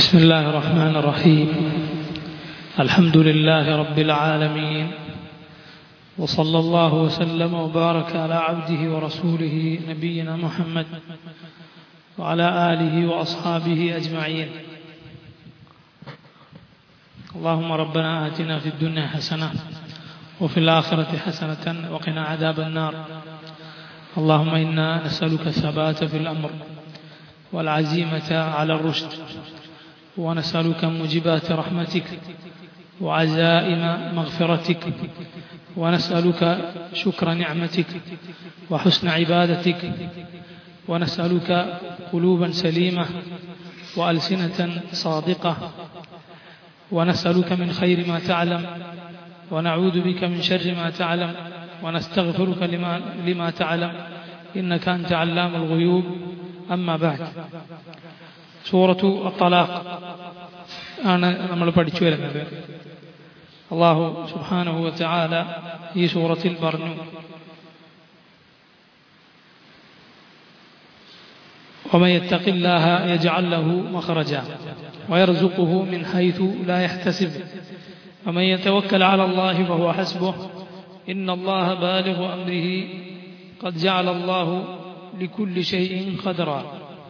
بسم الله الرحمن الرحيم الحمد لله رب العالمين وصلى الله وسلم وبارك على عبده ورسوله نبينا محمد وعلى آله وأصحابه أجمعين اللهم ربنا آتنا في الدنيا حسنة وفي الآخرة حسنة وقنا عذاب النار اللهم إنا نسألك الثبات في الأمر والعزيمة على الرشد ونسألك موجبات رحمتك وعزائم مغفرتك ونسألك شكر نعمتك وحسن عبادتك ونسألك قلوبا سليمة وألسنة صادقة ونسألك من خير ما تعلم ونعوذ بك من شر ما تعلم ونستغفرك لما, لما تعلم إنك أنت علام الغيوب أما بعد സൂറത്തു അത്തലാഖ് ആണ് നമ്മൾ പഠിച്ചു വരുന്നത് അള്ളാഹു സുഹാനുഭവത്തെ ആല ഈ സൂറത്തിൽ പറഞ്ഞു ومن يتق الله يجعل له مخرجا ويرزقه من حيث لا يحتسب ومن يتوكل على الله فهو حسبه إن الله بالغ أمره قد جعل الله لكل شيء قدرا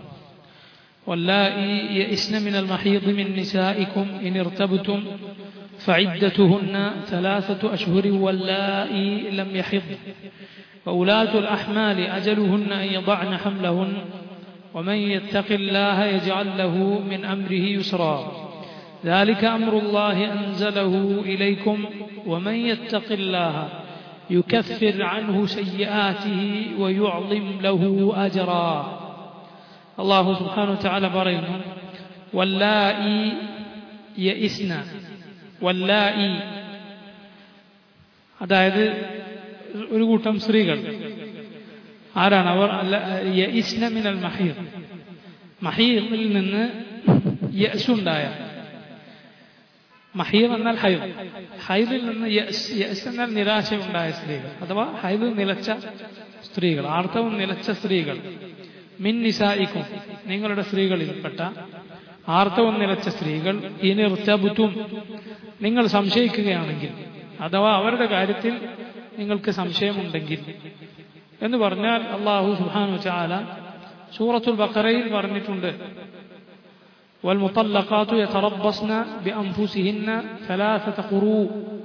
واللائي يئسن من المحيض من نسائكم إن ارتبتم فعدتهن ثلاثة أشهر واللائي لم يحض وأولاة الأحمال أجلهن أن يضعن حملهن ومن يتق الله يجعل له من أمره يسرا ذلك أمر الله أنزله إليكم ومن يتق الله يكفر عنه سيئاته ويعظم له أجرا അള്ളാഹു സുഹാനു ചാല പറയുന്നു വല്ലായി യഇസ്ന വല്ലായി അതായത് ഒരു കൂട്ടം സ്ത്രീകൾ ആരാണ് അവർ യഇസ്ന മിനൽ മഹീർ മഹീറിൽ നിന്ന് യസുണ്ടായ മഹീർ എന്നാൽ ഹൈദ് ഹൈദിൽ നിന്ന് യസ് എന്നാൽ നിരാശയുണ്ടായ സ്ത്രീകൾ അഥവാ ഹൈദ് നിലച്ച സ്ത്രീകൾ ആർത്തവം നിലച്ച സ്ത്രീകൾ മിൻ നിസായിക്കും നിങ്ങളുടെ സ്ത്രീകളിൽപ്പെട്ട ആർത്തവം നിലച്ച സ്ത്രീകൾ ഇനിർത്തബുത്തും നിങ്ങൾ സംശയിക്കുകയാണെങ്കിൽ അഥവാ അവരുടെ കാര്യത്തിൽ നിങ്ങൾക്ക് സംശയമുണ്ടെങ്കിൽ എന്ന് പറഞ്ഞാൽ അള്ളാഹു സുഹാനു ചാല സൂറത്തുൽ ബക്കറയിൽ പറഞ്ഞിട്ടുണ്ട് والمطلقات يتربصن بأنفسهن ثلاثة قروء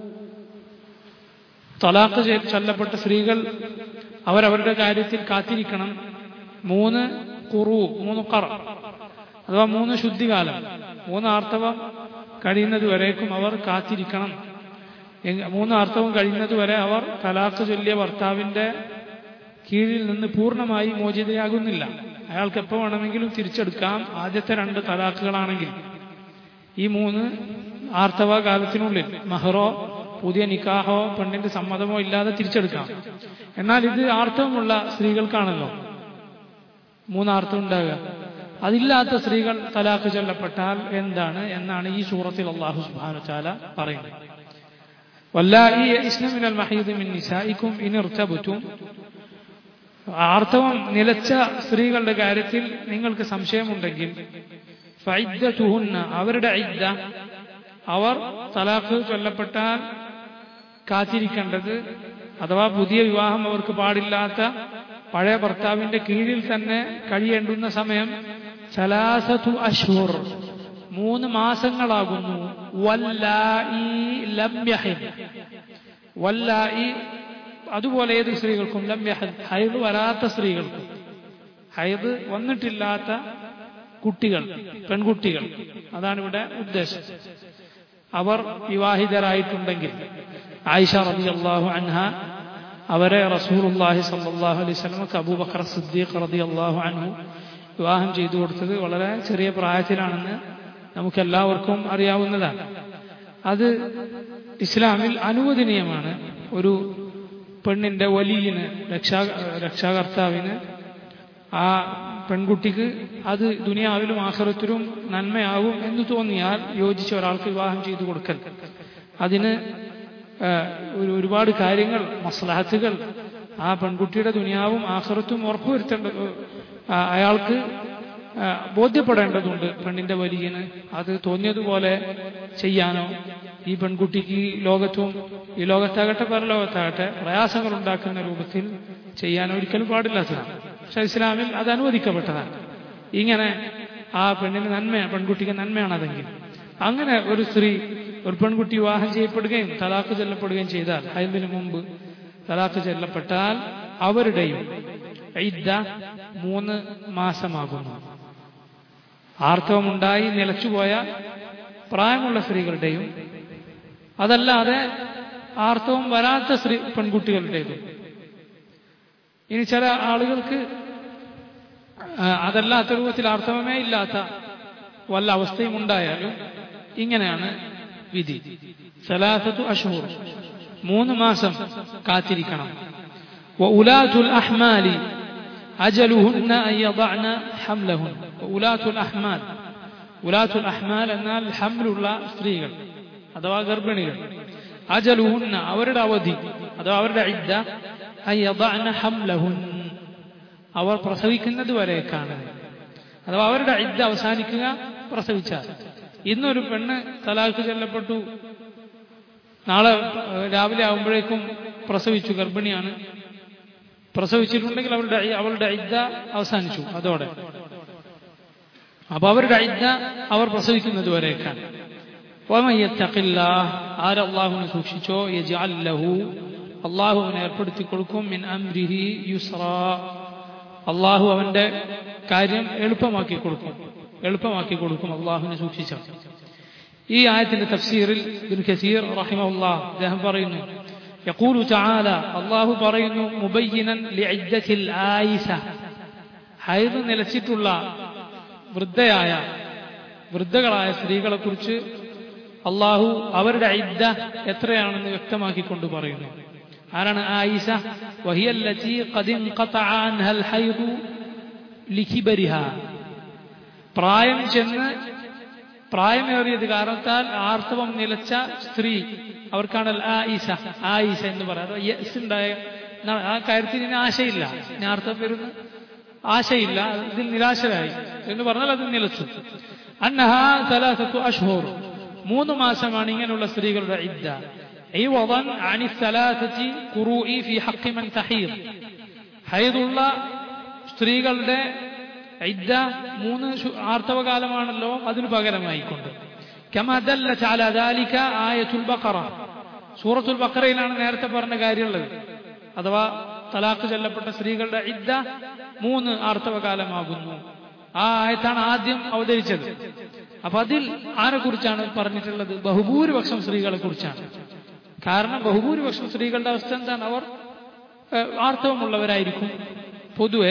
തലാഖ് ചൊല്ലപ്പെട്ട സ്ത്രീകൾ അവരവരുടെ കാര്യത്തിൽ കാത്തിരിക്കണം മൂന്ന് കുറു മൂന്ന് കറ അഥവാ മൂന്ന് ശുദ്ധികാലം മൂന്ന് ആർത്തവം കഴിയുന്നത് വരേക്കും അവർ കാത്തിരിക്കണം മൂന്ന് ആർത്തവം കഴിയുന്നത് വരെ അവർ തലാഖ് ചൊല്ലിയ ഭർത്താവിന്റെ കീഴിൽ നിന്ന് പൂർണ്ണമായി മോചിതയാകുന്നില്ല അയാൾക്ക് എപ്പോൾ വേണമെങ്കിലും തിരിച്ചെടുക്കാം ആദ്യത്തെ രണ്ട് തലാഖുകളാണെങ്കിൽ ഈ മൂന്ന് ആർത്തവ കാലത്തിനുള്ളിൽ മഹറോ പുതിയ നിക്കാഹോ പെണ്ണിന്റെ സമ്മതമോ ഇല്ലാതെ തിരിച്ചെടുക്കാം എന്നാൽ ഇത് ആർത്തവമുള്ള സ്ത്രീകൾക്കാണല്ലോ മൂന്നാർത്ഥം ഉണ്ടാകുക അതില്ലാത്ത സ്ത്രീകൾ തലാഖ് ചൊല്ലപ്പെട്ടാൽ എന്താണ് എന്നാണ് ഈ സൂറത്തിൽ അള്ളാഹു സുബാനു ചാല പറയുന്നത് ആർത്തവം നിലച്ച സ്ത്രീകളുടെ കാര്യത്തിൽ നിങ്ങൾക്ക് സംശയമുണ്ടെങ്കിൽ അവരുടെ ഐദ്ദ അവർ തലാഖ് ചൊല്ലപ്പെട്ടാൽ കാത്തിരിക്കേണ്ടത് അഥവാ പുതിയ വിവാഹം അവർക്ക് പാടില്ലാത്ത പഴയ ഭർത്താവിന്റെ കീഴിൽ തന്നെ കഴിയേണ്ടുന്ന സമയം സലാസതു അഷൂർ മൂന്ന് മാസങ്ങളാകുന്നു വല്ലായി അതുപോലെ ഏത് സ്ത്രീകൾക്കും ലംയഹൻ ഹൈദ് വരാത്ത സ്ത്രീകൾക്കും ഹൈദ് വന്നിട്ടില്ലാത്ത കുട്ടികൾ പെൺകുട്ടികൾ അതാണ് ഇവിടെ ഉദ്ദേശം അവർ വിവാഹിതരായിട്ടുണ്ടെങ്കിൽ ആയിഷ റബി അള്ളാഹു അൻഹ അവരെ റസൂലുല്ലാഹി സല്ലാഹു അലൈഹി സ്വലമക്ക് അബൂബക്കർ സിദ്ദീഖ് റതി അള്ളാഹു അൻഹു വിവാഹം ചെയ്തു കൊടുത്തത് വളരെ ചെറിയ പ്രായത്തിലാണെന്ന് നമുക്കെല്ലാവർക്കും അറിയാവുന്നതാണ് അത് ഇസ്ലാമിൽ അനുവദനീയമാണ് ഒരു പെണ്ണിന്റെ വലിയന് രക്ഷാ രക്ഷാകർത്താവിന് ആ പെൺകുട്ടിക്ക് അത് ദുനിയാവിലും ആഹ്റത്തിലും നന്മയാവും എന്ന് തോന്നിയാൽ യോജിച്ച ഒരാൾക്ക് വിവാഹം ചെയ്തു കൊടുക്കൽ അതിന് ഒരുപാട് കാര്യങ്ങൾ മസ്ലാഹത്തുകൾ ആ പെൺകുട്ടിയുടെ ദുനിയാവും ആഹ്റത്തും ഉറപ്പുവരുത്തേണ്ട അയാൾക്ക് ആ, ബോധ്യപ്പെടേണ്ടതുണ്ട് പെണ്ണിന്റെ വലിയന് അത് തോന്നിയതുപോലെ ചെയ്യാനോ ഈ പെൺകുട്ടിക്ക് ഈ ലോകത്തും ഈ ലോകത്താകട്ടെ പരലോകത്താകട്ടെ പ്രയാസങ്ങൾ ഉണ്ടാക്കുന്ന രൂപത്തിൽ ചെയ്യാൻ ഒരിക്കലും പാടില്ലാത്തതാണ് പക്ഷെ ഇസ്ലാമിൽ അത് അനുവദിക്കപ്പെട്ടതാണ് ഇങ്ങനെ ആ പെണ്ണിന് നന്മ പെൺകുട്ടിക്ക് നന്മയാണ് അതെങ്കിൽ അങ്ങനെ ഒരു സ്ത്രീ ഒരു പെൺകുട്ടി വിവാഹം ചെയ്യപ്പെടുകയും തലാഖ് ചെല്ലപ്പെടുകയും ചെയ്താൽ ഹൈദിന് മുമ്പ് തലാഖ് ചെല്ലപ്പെട്ടാൽ അവരുടെയും ഇദ്ദ മൂന്ന് മാസമാകുന്നു ആർത്തവമുണ്ടായി നിലച്ചുപോയ പ്രായമുള്ള സ്ത്രീകളുടെയും അതല്ലാതെ ആർത്തവം വരാത്ത സ്ത്രീ പെൺകുട്ടികളുടേതും ഇനി ചില ആളുകൾക്ക് ആ, അതല്ലാത്ത രൂപത്തിൽ ആർത്തവമേ ഇല്ലാത്ത വല്ല അവസ്ഥയും ഉണ്ടായാലും ഇങ്ങനെയാണ് വിധി സലാസത്തു അഷൂർ മൂന്ന് മാസം കാത്തിരിക്കണം وأولاة الأحمال أجلهن أن يضعن حملهن وأولاة الأحمال ഉലാത്തുൽ അഹ്മാൽ എന്നാൽ ഹംലുള്ള സ്ത്രീകൾ അഥവാ ഗർഭിണികൾ അജലുഹുന്ന അവരുടെ അവധി അഥവാ അവരുടെ ഇദ്ദ അയ്യദഅന ഹംലഹുൻ അവർ പ്രസവിക്കുന്നത് വരേക്കാണ് അഥവാ അവരുടെ ഇദ്ദ അവസാനിക്കുക പ്രസവിച്ചാൽ ഇന്നൊരു പെണ്ണ് തലാഖ് ചെല്ലപ്പെട്ടു നാളെ ഏഹ്, രാവിലെ ആകുമ്പോഴേക്കും പ്രസവിച്ചു ഗർഭിണിയാണ് പ്രസവിച്ചിട്ടുണ്ടെങ്കിൽ അവരുടെ ഇ- അവളുടെ ഇദ്ദ അവസാനിച്ചു അതോടെ അപ്പൊ അവരുടെ ഇദ്ദ അവർ പ്രസവിക്കുന്നത് വരേക്കാണ് ومن يتق الله ആര് അള്ളാഹുവിനെ സൂക്ഷിച്ചോ യജ്അൽ ലഹു അള്ളാഹു അവനെ ഏർപ്പെടുത്തി കൊടുക്കും മിൻ അംരിഹി യുസ്റ അള്ളാഹു അവന്റെ കാര്യം എളുപ്പമാക്കി കൊടുക്കും എളുപ്പമാക്കി കൊടുക്കും അള്ളാഹുവിനെ സൂക്ഷിച്ച ഈ ആയത്തിന്റെ തഫ്സീറിൽ ഇബ്നു കസീർ റഹിമഹുല്ലാഹ് അദ്ദേഹം പറയുന്നു يقول تعالى الله പറയുന്നു മുബയ്യിനൻ ലിഇദ്ദത്തിൽ ആയിഷ ഹൈദ് നിലച്ചിട്ടുള്ള വൃദ്ധയായ വൃദ്ധകളായ സ്ത്രീകളെ കുറിച്ച് അള്ളാഹു അവരുടെ ഇദ്ദ എത്രയാണെന്ന് വ്യക്തമാക്കിക്കൊണ്ട് പറയുന്നു ആരാണ് ആയിഷ വഹിയല്ലത്തി ഖദ് ഇൻഖതഅ അൻഹൽ ഹൈദു ലികിബരിഹ പ്രായം ചെന്ന് പ്രായമേറിയത് കാരണത്താൽ ആർത്തവം നിലച്ച സ്ത്രീ അവർക്കാണ് ആയിഷ ആയിഷ എന്ന് പറയാം അഥവാ യസ് ഉണ്ടായ ന- ആ കാര്യത്തിൽ ഇനി ആശയില്ല ഇനി ആർത്തവം വരുന്ന ആശയില്ല ഇതിൽ നിരാശരായി എന്ന് പറഞ്ഞാൽ അത് നിലച്ചു അന്നഹ തലാസത്തു അഷ്ഹൂർ മൂന്ന് മാസമാണ് ഇങ്ങനെയുള്ള സ്ത്രീകളുടെ ഇദ്ദ عوضا عن الثلاثة قروء في حق من تحيض ഹൈദുള്ള സ്ത്രീകളുടെ ഇദ്ദ മൂന്ന് ശു- ആർത്തവകാലമാണല്ലോ അതിനു പകരമായിക്കൊണ്ട് كما دلت على ذلك آية البقرة സൂറത്തുൽ ബക്കറയിലാണ് നേരത്തെ പറഞ്ഞ കാര്യമുള്ളത് അഥവാ തലാഖ് ചൊല്ലപ്പെട്ട സ്ത്രീകളുടെ ഇദ്ദ മൂന്ന് ആർത്തവകാലമാകുന്നു ആ ആയത്താണ് ആദ്യം അവതരിച്ചത് അപ്പൊ അതിൽ ആരെ കുറിച്ചാണ് പറഞ്ഞിട്ടുള്ളത് ബഹുഭൂരിപക്ഷം സ്ത്രീകളെ കുറിച്ചാണ് കാരണം ബഹുഭൂരിപക്ഷം സ്ത്രീകളുടെ അവസ്ഥ എന്താണ് അവർ ഏഹ്, ആർത്തവമുള്ളവരായിരിക്കും പൊതുവെ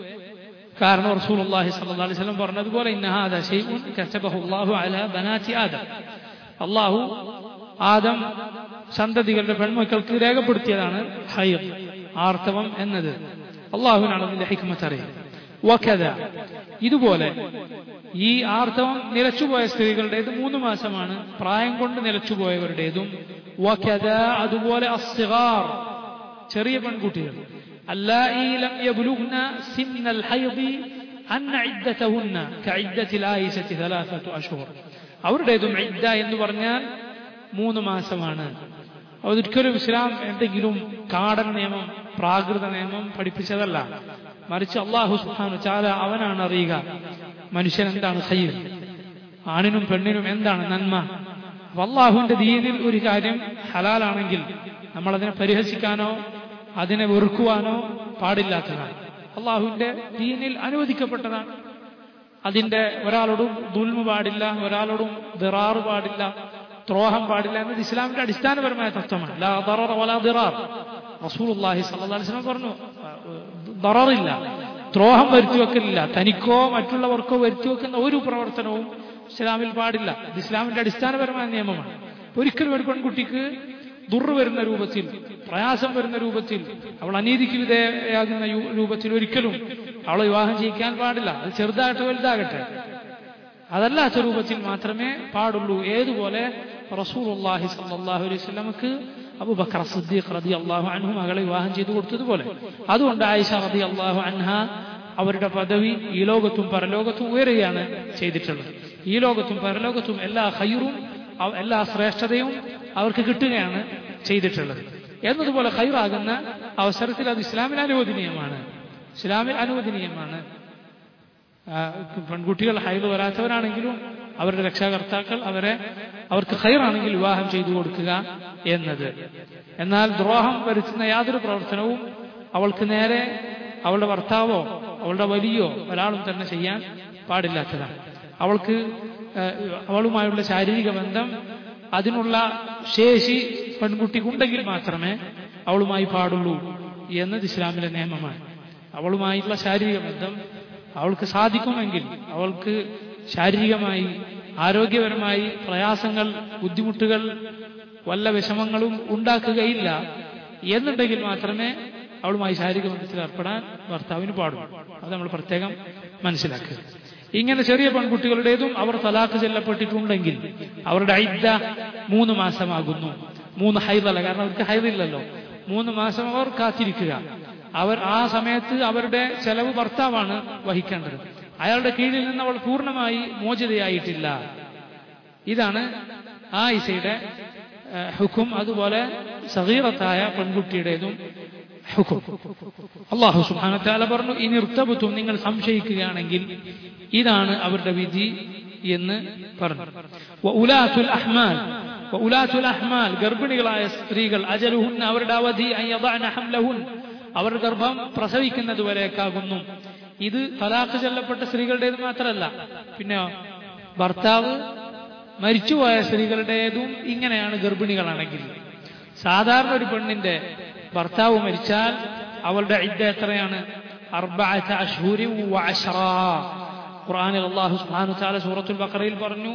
കാരണം റസൂലുള്ളാഹി സ്വല്ലല്ലാഹി അലൈഹി വസല്ലം പറഞ്ഞതുപോലെ ഇന്ന ഹാദാ ശൈഉൻ കസബഹു അല്ലാഹു അലാ ബനാതി ആദം അല്ലാഹു ആദം സന്തതികളുടെ പെൺമക്കൾക്ക് രേഖപ്പെടുത്തിയതാണ് ഹൈർ ആർത്തവം എന്നത് അള്ളാഹുവിനാണ് അതിന്റെ ഹിക്മത്ത് അറിയാം വഖദ ഇതുപോലെ ഈ ആർത്തവം നിലച്ചുപോയ സ്ത്രീകളുടേത് മൂന്ന് മാസമാണ് പ്രായം കൊണ്ട് നിലച്ചുപോയവരുടേതും വഖദ അതുപോലെ അസ്സിഗാർ ചെറിയ പെൺകുട്ടികൾ അല്ലായി ലം യബ്ലുഗ്ന സിന്നൽ ഹൈദി അന്ന ഇദ്ദതഹുന്ന കഇദ്ദത്തിൽ ആയിഷത്തി ثلاثه അഷ്ഹുർ അവരുടേതും ഇദ്ദ എന്ന് പറഞ്ഞാൽ മൂന്ന് മാസമാണ് അതൊരിക്കലും ഇസ്ലാം എന്തെങ്കിലും കാടൻ നിയമം പ്രാകൃത നിയമം പഠിപ്പിച്ചതല്ല മറിച്ച് അള്ളാഹു സുഹാനു ചാല അവനാണ് അറിയുക മനുഷ്യൻ എന്താണ് ഖൈർ ആണിനും പെണ്ണിനും എന്താണ് നന്മ അപ്പൊ അള്ളാഹുവിന്റെ ദീനിൽ ഒരു കാര്യം ഹലാലാണെങ്കിൽ നമ്മൾ അതിനെ പരിഹസിക്കാനോ അതിനെ വെറുക്കുവാനോ പാടില്ലാത്തതാണ് അള്ളാഹുവിന്റെ ദീനിൽ അനുവദിക്കപ്പെട്ടതാണ് അതിന്റെ ഒരാളോടും ദുൽമ പാടില്ല ഒരാളോടും ദിറാറ് പാടില്ല ദ്രോഹം പാടില്ല എന്നത് ഇസ്ലാമിന്റെ അടിസ്ഥാനപരമായ തത്വമാണ് ലാ ദററ വലാ ദിറാർ റസൂലുള്ളാഹി സ്വല്ലല്ലാഹി അലൈഹി വസല്ലം പറഞ്ഞു ദററില്ല ദ്രോഹം വരുത്തി വെക്കലില്ല തനിക്കോ മറ്റുള്ളവർക്കോ വരുത്തി വെക്കുന്ന ഒരു പ്രവർത്തനവും ഇസ്ലാമിൽ പാടില്ല ഇത് ഇസ്ലാമിന്റെ അടിസ്ഥാനപരമായ നിയമമാണ് ഒരിക്കലും ഒരു പെൺകുട്ടിക്ക് ദുർ വരുന്ന രൂപത്തിൽ പ്രയാസം വരുന്ന രൂപത്തിൽ അവൾ അനീതിക്ക് വിധേയയാകുന്ന യു- രൂപത്തിൽ ഒരിക്കലും അവളെ വിവാഹം ചെയ്യിക്കാൻ പാടില്ല അത് ചെറുതാകട്ടെ വലുതാകട്ടെ അതല്ലാത്ത രൂപത്തിൽ മാത്രമേ പാടുള്ളൂ ഏതുപോലെ റസൂലുള്ളാഹി സ്വല്ലല്ലാഹു അലൈഹി വസല്ലമക്ക് അബൂബക്കർ സിദ്ദീഖ് റളിയല്ലാഹു അൻഹു മകളെ വിവാഹം ചെയ്തു കൊടുത്തതുപോലെ അതുകൊണ്ട് ആയിഷ റളിയല്ലാഹു അൻഹ അവരുടെ പദവി ഈ ലോകത്തും പരലോകത്തും ഉയരുകയാണ് ചെയ്തിട്ടുള്ളത് ഈ ലോകത്തും പരലോകത്തും എല്ലാ ഹൈറും അവ- എല്ലാ ശ്രേഷ്ഠതയും അവർക്ക് കിട്ടുകയാണ് ചെയ്തിട്ടുള്ളത് എന്നതുപോലെ ഹൈറാകുന്ന അവസരത്തിൽ അത് ഇസ്ലാമിൽ അനുവദനീയമാണ് ഇസ്ലാമിൽ അനുവദനീയമാണ് ആ, പെൺകുട്ടികൾ ഹൈറ് വരാത്തവരാണെങ്കിലും അവരുടെ രക്ഷാകർത്താക്കൾ അവരെ അവർക്ക് ഹൈറാണെങ്കിൽ വിവാഹം ചെയ്തു കൊടുക്കുക എന്നത് എന്നാൽ ദ്രോഹം വരുത്തുന്ന യാതൊരു പ്രവർത്തനവും അവൾക്ക് നേരെ അവളുടെ ഭർത്താവോ അവളുടെ വലിയോ ഒരാളും തന്നെ ചെയ്യാൻ പാടില്ലാത്തതാണ് അവൾക്ക് ആ, അവളുമായുള്ള ശാരീരിക ബന്ധം അതിനുള്ള ശേഷി പെൺകുട്ടിക്കുണ്ടെങ്കിൽ മാത്രമേ അവളുമായി പാടുള്ളൂ എന്നത് ഇസ്ലാമിലെ നിയമമാണ് അവളുമായിട്ടുള്ള ശാരീരിക ബന്ധം അവൾക്ക് സാധിക്കുമെങ്കിൽ അവൾക്ക് ശാരീരികമായി ആരോഗ്യപരമായി പ്രയാസങ്ങൾ ബുദ്ധിമുട്ടുകൾ വല്ല വിഷമങ്ങളും ഉണ്ടാക്കുകയില്ല എന്നുണ്ടെങ്കിൽ മാത്രമേ അവളുമായി ശാരീരിക ബന്ധത്തിൽ ഏർപ്പെടാൻ ഭർത്താവിന് പാടുള്ളൂ അത് നമ്മൾ പ്രത്യേകം മനസ്സിലാക്കുക ഇങ്ങനെ ചെറിയ പെൺകുട്ടികളുടേതും അവർ തലാഖ് ചെല്ലപ്പെട്ടിട്ടുണ്ടെങ്കിൽ അവരുടെ ഐദ്യ മൂന്ന് മാസമാകുന്നു മൂന്ന് ഹൈദല്ല കാരണം അവർക്ക് ഹൈദില്ലല്ലോ മൂന്ന് മാസം അവർ കാത്തിരിക്കുക അവർ ആ സമയത്ത് അവരുടെ ചെലവ് ഭർത്താവാണ് വഹിക്കേണ്ടത് അയാളുടെ കീഴിൽ നിന്ന് അവൾ പൂർണ്ണമായി മോചിതയായിട്ടില്ല ഇതാണ് ആ ഇസയുടെ ഏഹ്, ഹുക്കും അതുപോലെ സഹീറത്തായ പെൺകുട്ടിയുടേതും ഹുക്കും അള്ളാഹു സുഹാനത്താല പറഞ്ഞു ഇനി ഇർത്തബത്തും നിങ്ങൾ സംശയിക്കുകയാണെങ്കിൽ ഇതാണ് അവരുടെ വിധി എന്ന് പറഞ്ഞു ഉലാത്തുൽ അഹ്മാൽ ഉലാത്തുൽ അഹ്മാൽ ഗർഭിണികളായ സ്ത്രീകൾ അജലുഹുൻ അവരുടെ അവധി അൻ യദഅന ഹംലഹുൻ അവർ ഗർഭം പ്രസവിക്കുന്നത് വരേക്കാകുന്നു ഇത് തലാഖ് ചെല്ലപ്പെട്ട സ്ത്രീകളുടേത് മാത്രമല്ല പിന്നെ ഭർത്താവ് മരിച്ചുപോയ സ്ത്രീകളുടേതും ഇങ്ങനെയാണ് ഗർഭിണികളാണെങ്കിൽ സാധാരണ ഒരു പെണ്ണിന്റെ ഭർത്താവ് മരിച്ചാൽ അവളുടെ ഇദ്ദ എത്രയാണ് അർബഅത അശ്ഹുരി വഅശ്റ ഖുർആനിൽ അല്ലാഹു സുബ്ഹാനഹു തആല സൂറത്തുൽ ബഖറയിൽ പറഞ്ഞു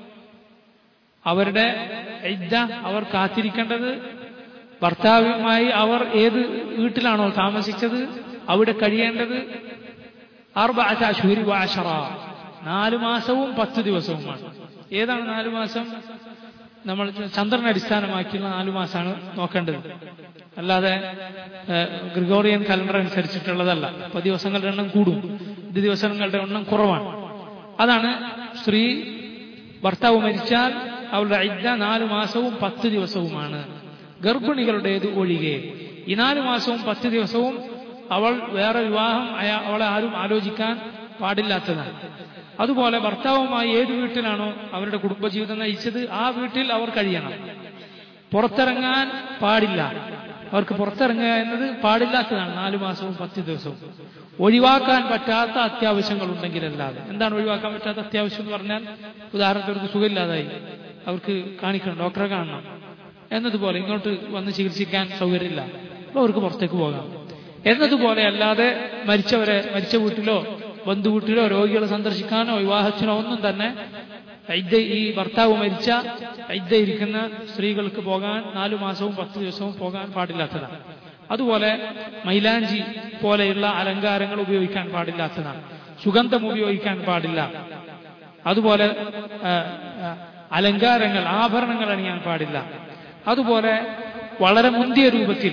അവരുടെ ഇദ്ദ അവർ കാത്തിരിക്കേണ്ടത് ഭർത്താവുമായി അവർ ഏത് വീട്ടിലാണോ താമസിച്ചത് അവിടെ കഴിയേണ്ടത് അർബഅത അശ്ഹുരി വഅശ്റ നാല് മാസവും പത്ത് ദിവസവുമാണ് ഏതാണ് നാല് മാസം നമ്മൾ ചന്ദ്രൻ അടിസ്ഥാനമാക്കിയുള്ള നാലു മാസമാണ് നോക്കേണ്ടത് അല്ലാതെ ഏഹ്, ഗ്രിഗോറിയൻ കലണ്ടർ അനുസരിച്ചിട്ടുള്ളതല്ല അപ്പൊ ദിവസങ്ങളുടെ എണ്ണം കൂടും ഇത് ദിവസങ്ങളുടെ എണ്ണം കുറവാണ് അതാണ് സ്ത്രീ ഭർത്താവ് മരിച്ചാൽ അവളുടെ ഇദ്ദ നാലു മാസവും പത്ത് ദിവസവുമാണ് ഗർഭിണികളുടേത് ഒഴികെ ഈ നാലു മാസവും പത്ത് ദിവസവും അവൾ വേറെ വിവാഹം അയാ- അവളെ ആരും ആലോചിക്കാൻ പാടില്ലാത്തതാണ് അതുപോലെ ഭർത്താവുമായി ഏത് വീട്ടിലാണോ അവരുടെ കുടുംബജീവിതം നയിച്ചത് ആ വീട്ടിൽ അവർ കഴിയണം പുറത്തിറങ്ങാൻ പാടില്ല അവർക്ക് പുറത്തിറങ്ങുക എന്നത് പാടില്ലാത്തതാണ് നാലു മാസവും പത്ത് ദിവസവും ഒഴിവാക്കാൻ പറ്റാത്ത അത്യാവശ്യങ്ങൾ ഉണ്ടെങ്കിലല്ലാതെ എന്താണ് ഒഴിവാക്കാൻ പറ്റാത്ത അത്യാവശ്യം എന്ന് പറഞ്ഞാൽ ഉദാഹരണത്തിന് അവർക്ക് സുഖമില്ലാതായി അവർക്ക് കാണിക്കണം ഡോക്ടറെ കാണണം എന്നതുപോലെ ഇങ്ങോട്ട് വന്ന് ചികിത്സിക്കാൻ സൗകര്യമില്ല അപ്പോൾ അവർക്ക് പുറത്തേക്ക് പോകാം എന്നതുപോലെ അല്ലാതെ മരിച്ചവരെ മരിച്ച വീട്ടിലോ ബന്ധുവീട്ടിലോ രോഗികളെ സന്ദർശിക്കാനോ വിവാഹത്തിനോ ഒന്നും തന്നെ ഇദ്ദ ഈ ഭർത്താവ് മരിച്ച ഇദ്ദ ഇരിക്കുന്ന സ്ത്രീകൾക്ക് പോകാൻ നാലു മാസവും പത്ത് ദിവസവും പോകാൻ പാടില്ലാത്തതാണ് അതുപോലെ മൈലാഞ്ചി പോലെയുള്ള അലങ്കാരങ്ങൾ ഉപയോഗിക്കാൻ പാടില്ലാത്തതാണ് സുഗന്ധം ഉപയോഗിക്കാൻ പാടില്ല അതുപോലെ ആ, ആ, അലങ്കാരങ്ങൾ ആഭരണങ്ങൾ അണിയാൻ പാടില്ല അതുപോലെ വളരെ മുന്തിയ രൂപത്തിൽ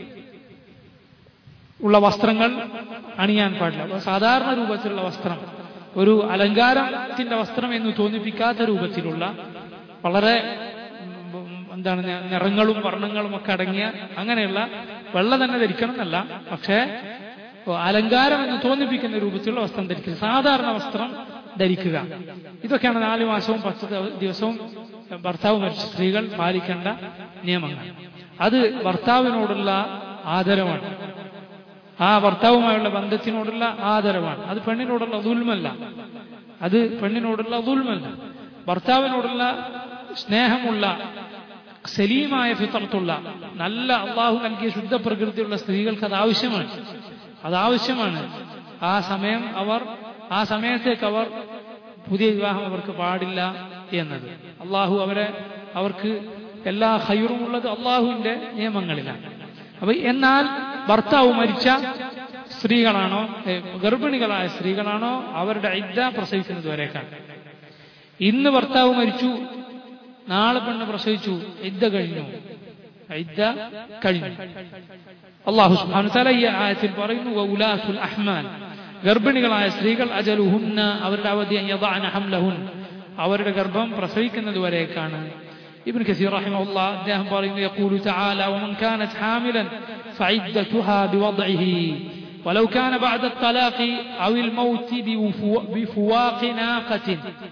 ഉള്ള വസ്ത്രങ്ങൾ അണിയാൻ പാടില്ല അപ്പൊ സാധാരണ രൂപത്തിലുള്ള വസ്ത്രം ഒരു അലങ്കാരത്തിന്റെ വസ്ത്രം എന്ന് തോന്നിപ്പിക്കാത്ത രൂപത്തിലുള്ള വളരെ ഉം, എന്താണ് നി- നിറങ്ങളും വർണ്ണങ്ങളും ഒക്കെ അടങ്ങിയ അങ്ങനെയുള്ള വെള്ള തന്നെ ധരിക്കണം എന്നല്ല പക്ഷേ ഓ, അലങ്കാരം എന്ന് തോന്നിപ്പിക്കുന്ന രൂപത്തിലുള്ള വസ്ത്രം ധരിക്കുക സാധാരണ വസ്ത്രം ധരിക്കുക ഇതൊക്കെയാണ് നാല് മാസവും പത്ത് ദിവ- ദിവസവും ഭർത്താവ് മരിച്ച സ്ത്രീകൾ പാലിക്കേണ്ട നിയമങ്ങൾ അത് ഭർത്താവിനോടുള്ള ആദരവാണ് ആ ഭർത്താവുമായുള്ള ബന്ധത്തിനോടുള്ള ആദരവാണ് അത് പെണ്ണിനോടുള്ള ദുൽമല്ല അത് പെണ്ണിനോടുള്ള ദുൽമല്ല ഭർത്താവിനോടുള്ള സ്നേഹമുള്ള സലീമായ ഫിത്രത്തുള്ള നല്ല അള്ളാഹു നൽകിയ ശുദ്ധ പ്രകൃതിയുള്ള സ്ത്രീകൾക്ക് അത് ആവശ്യമാണ് അത് ആവശ്യമാണ് ആ സമയം അവർ ആ സമയത്തേക്ക് അവർ പുതിയ വിവാഹം അവർക്ക് പാടില്ല എന്നത് അള്ളാഹു അവരെ അവർക്ക് എല്ലാ ഹൈറും ഉള്ളത് അള്ളാഹുവിന്റെ നിയമങ്ങളിലാണ് അപ്പൊ എന്നാൽ ഭർത്താവ് മരിച്ച സ്ത്രീകളാണോ ഏ, ഗർഭിണികളായ സ്ത്രീകളാണോ അവരുടെ ഇദ്ദ പ്രസവിക്കുന്നത് വരേക്കാണ് ഇന്ന് ഭർത്താവ് മരിച്ചു നാളെ പെണ്ണ് പ്രസവിച്ചു ഇദ്ദ കഴിഞ്ഞു ഇദ്ദ കഴിഞ്ഞു അള്ളാഹു സുബ്ഹാനഹു വതആല ഈ ആയത്തിൽ പറയുന്നു വഉലാത്തുൽ അഹ്മാൽ ഗർഭിണികളായ സ്ത്രീകൾ അജലുഹുന്ന അവരുടെ അവധി യദഅന ഹംലഹുൻ അവരുടെ ഗർഭം പ്രസവിക്കുന്നത് വരേക്കാണ് ഇബ്നു കസീർ റഹിമഹുല്ല അദ്ദേഹം പറയുന്നു യഖൂലു തആല വമൻ കാനത് ഹാമിലൻ ഫഇദ്ദതുഹാ ബിവദ്ഇഹി ولو كان بعد الطلاق أو الموت بفواق ناقة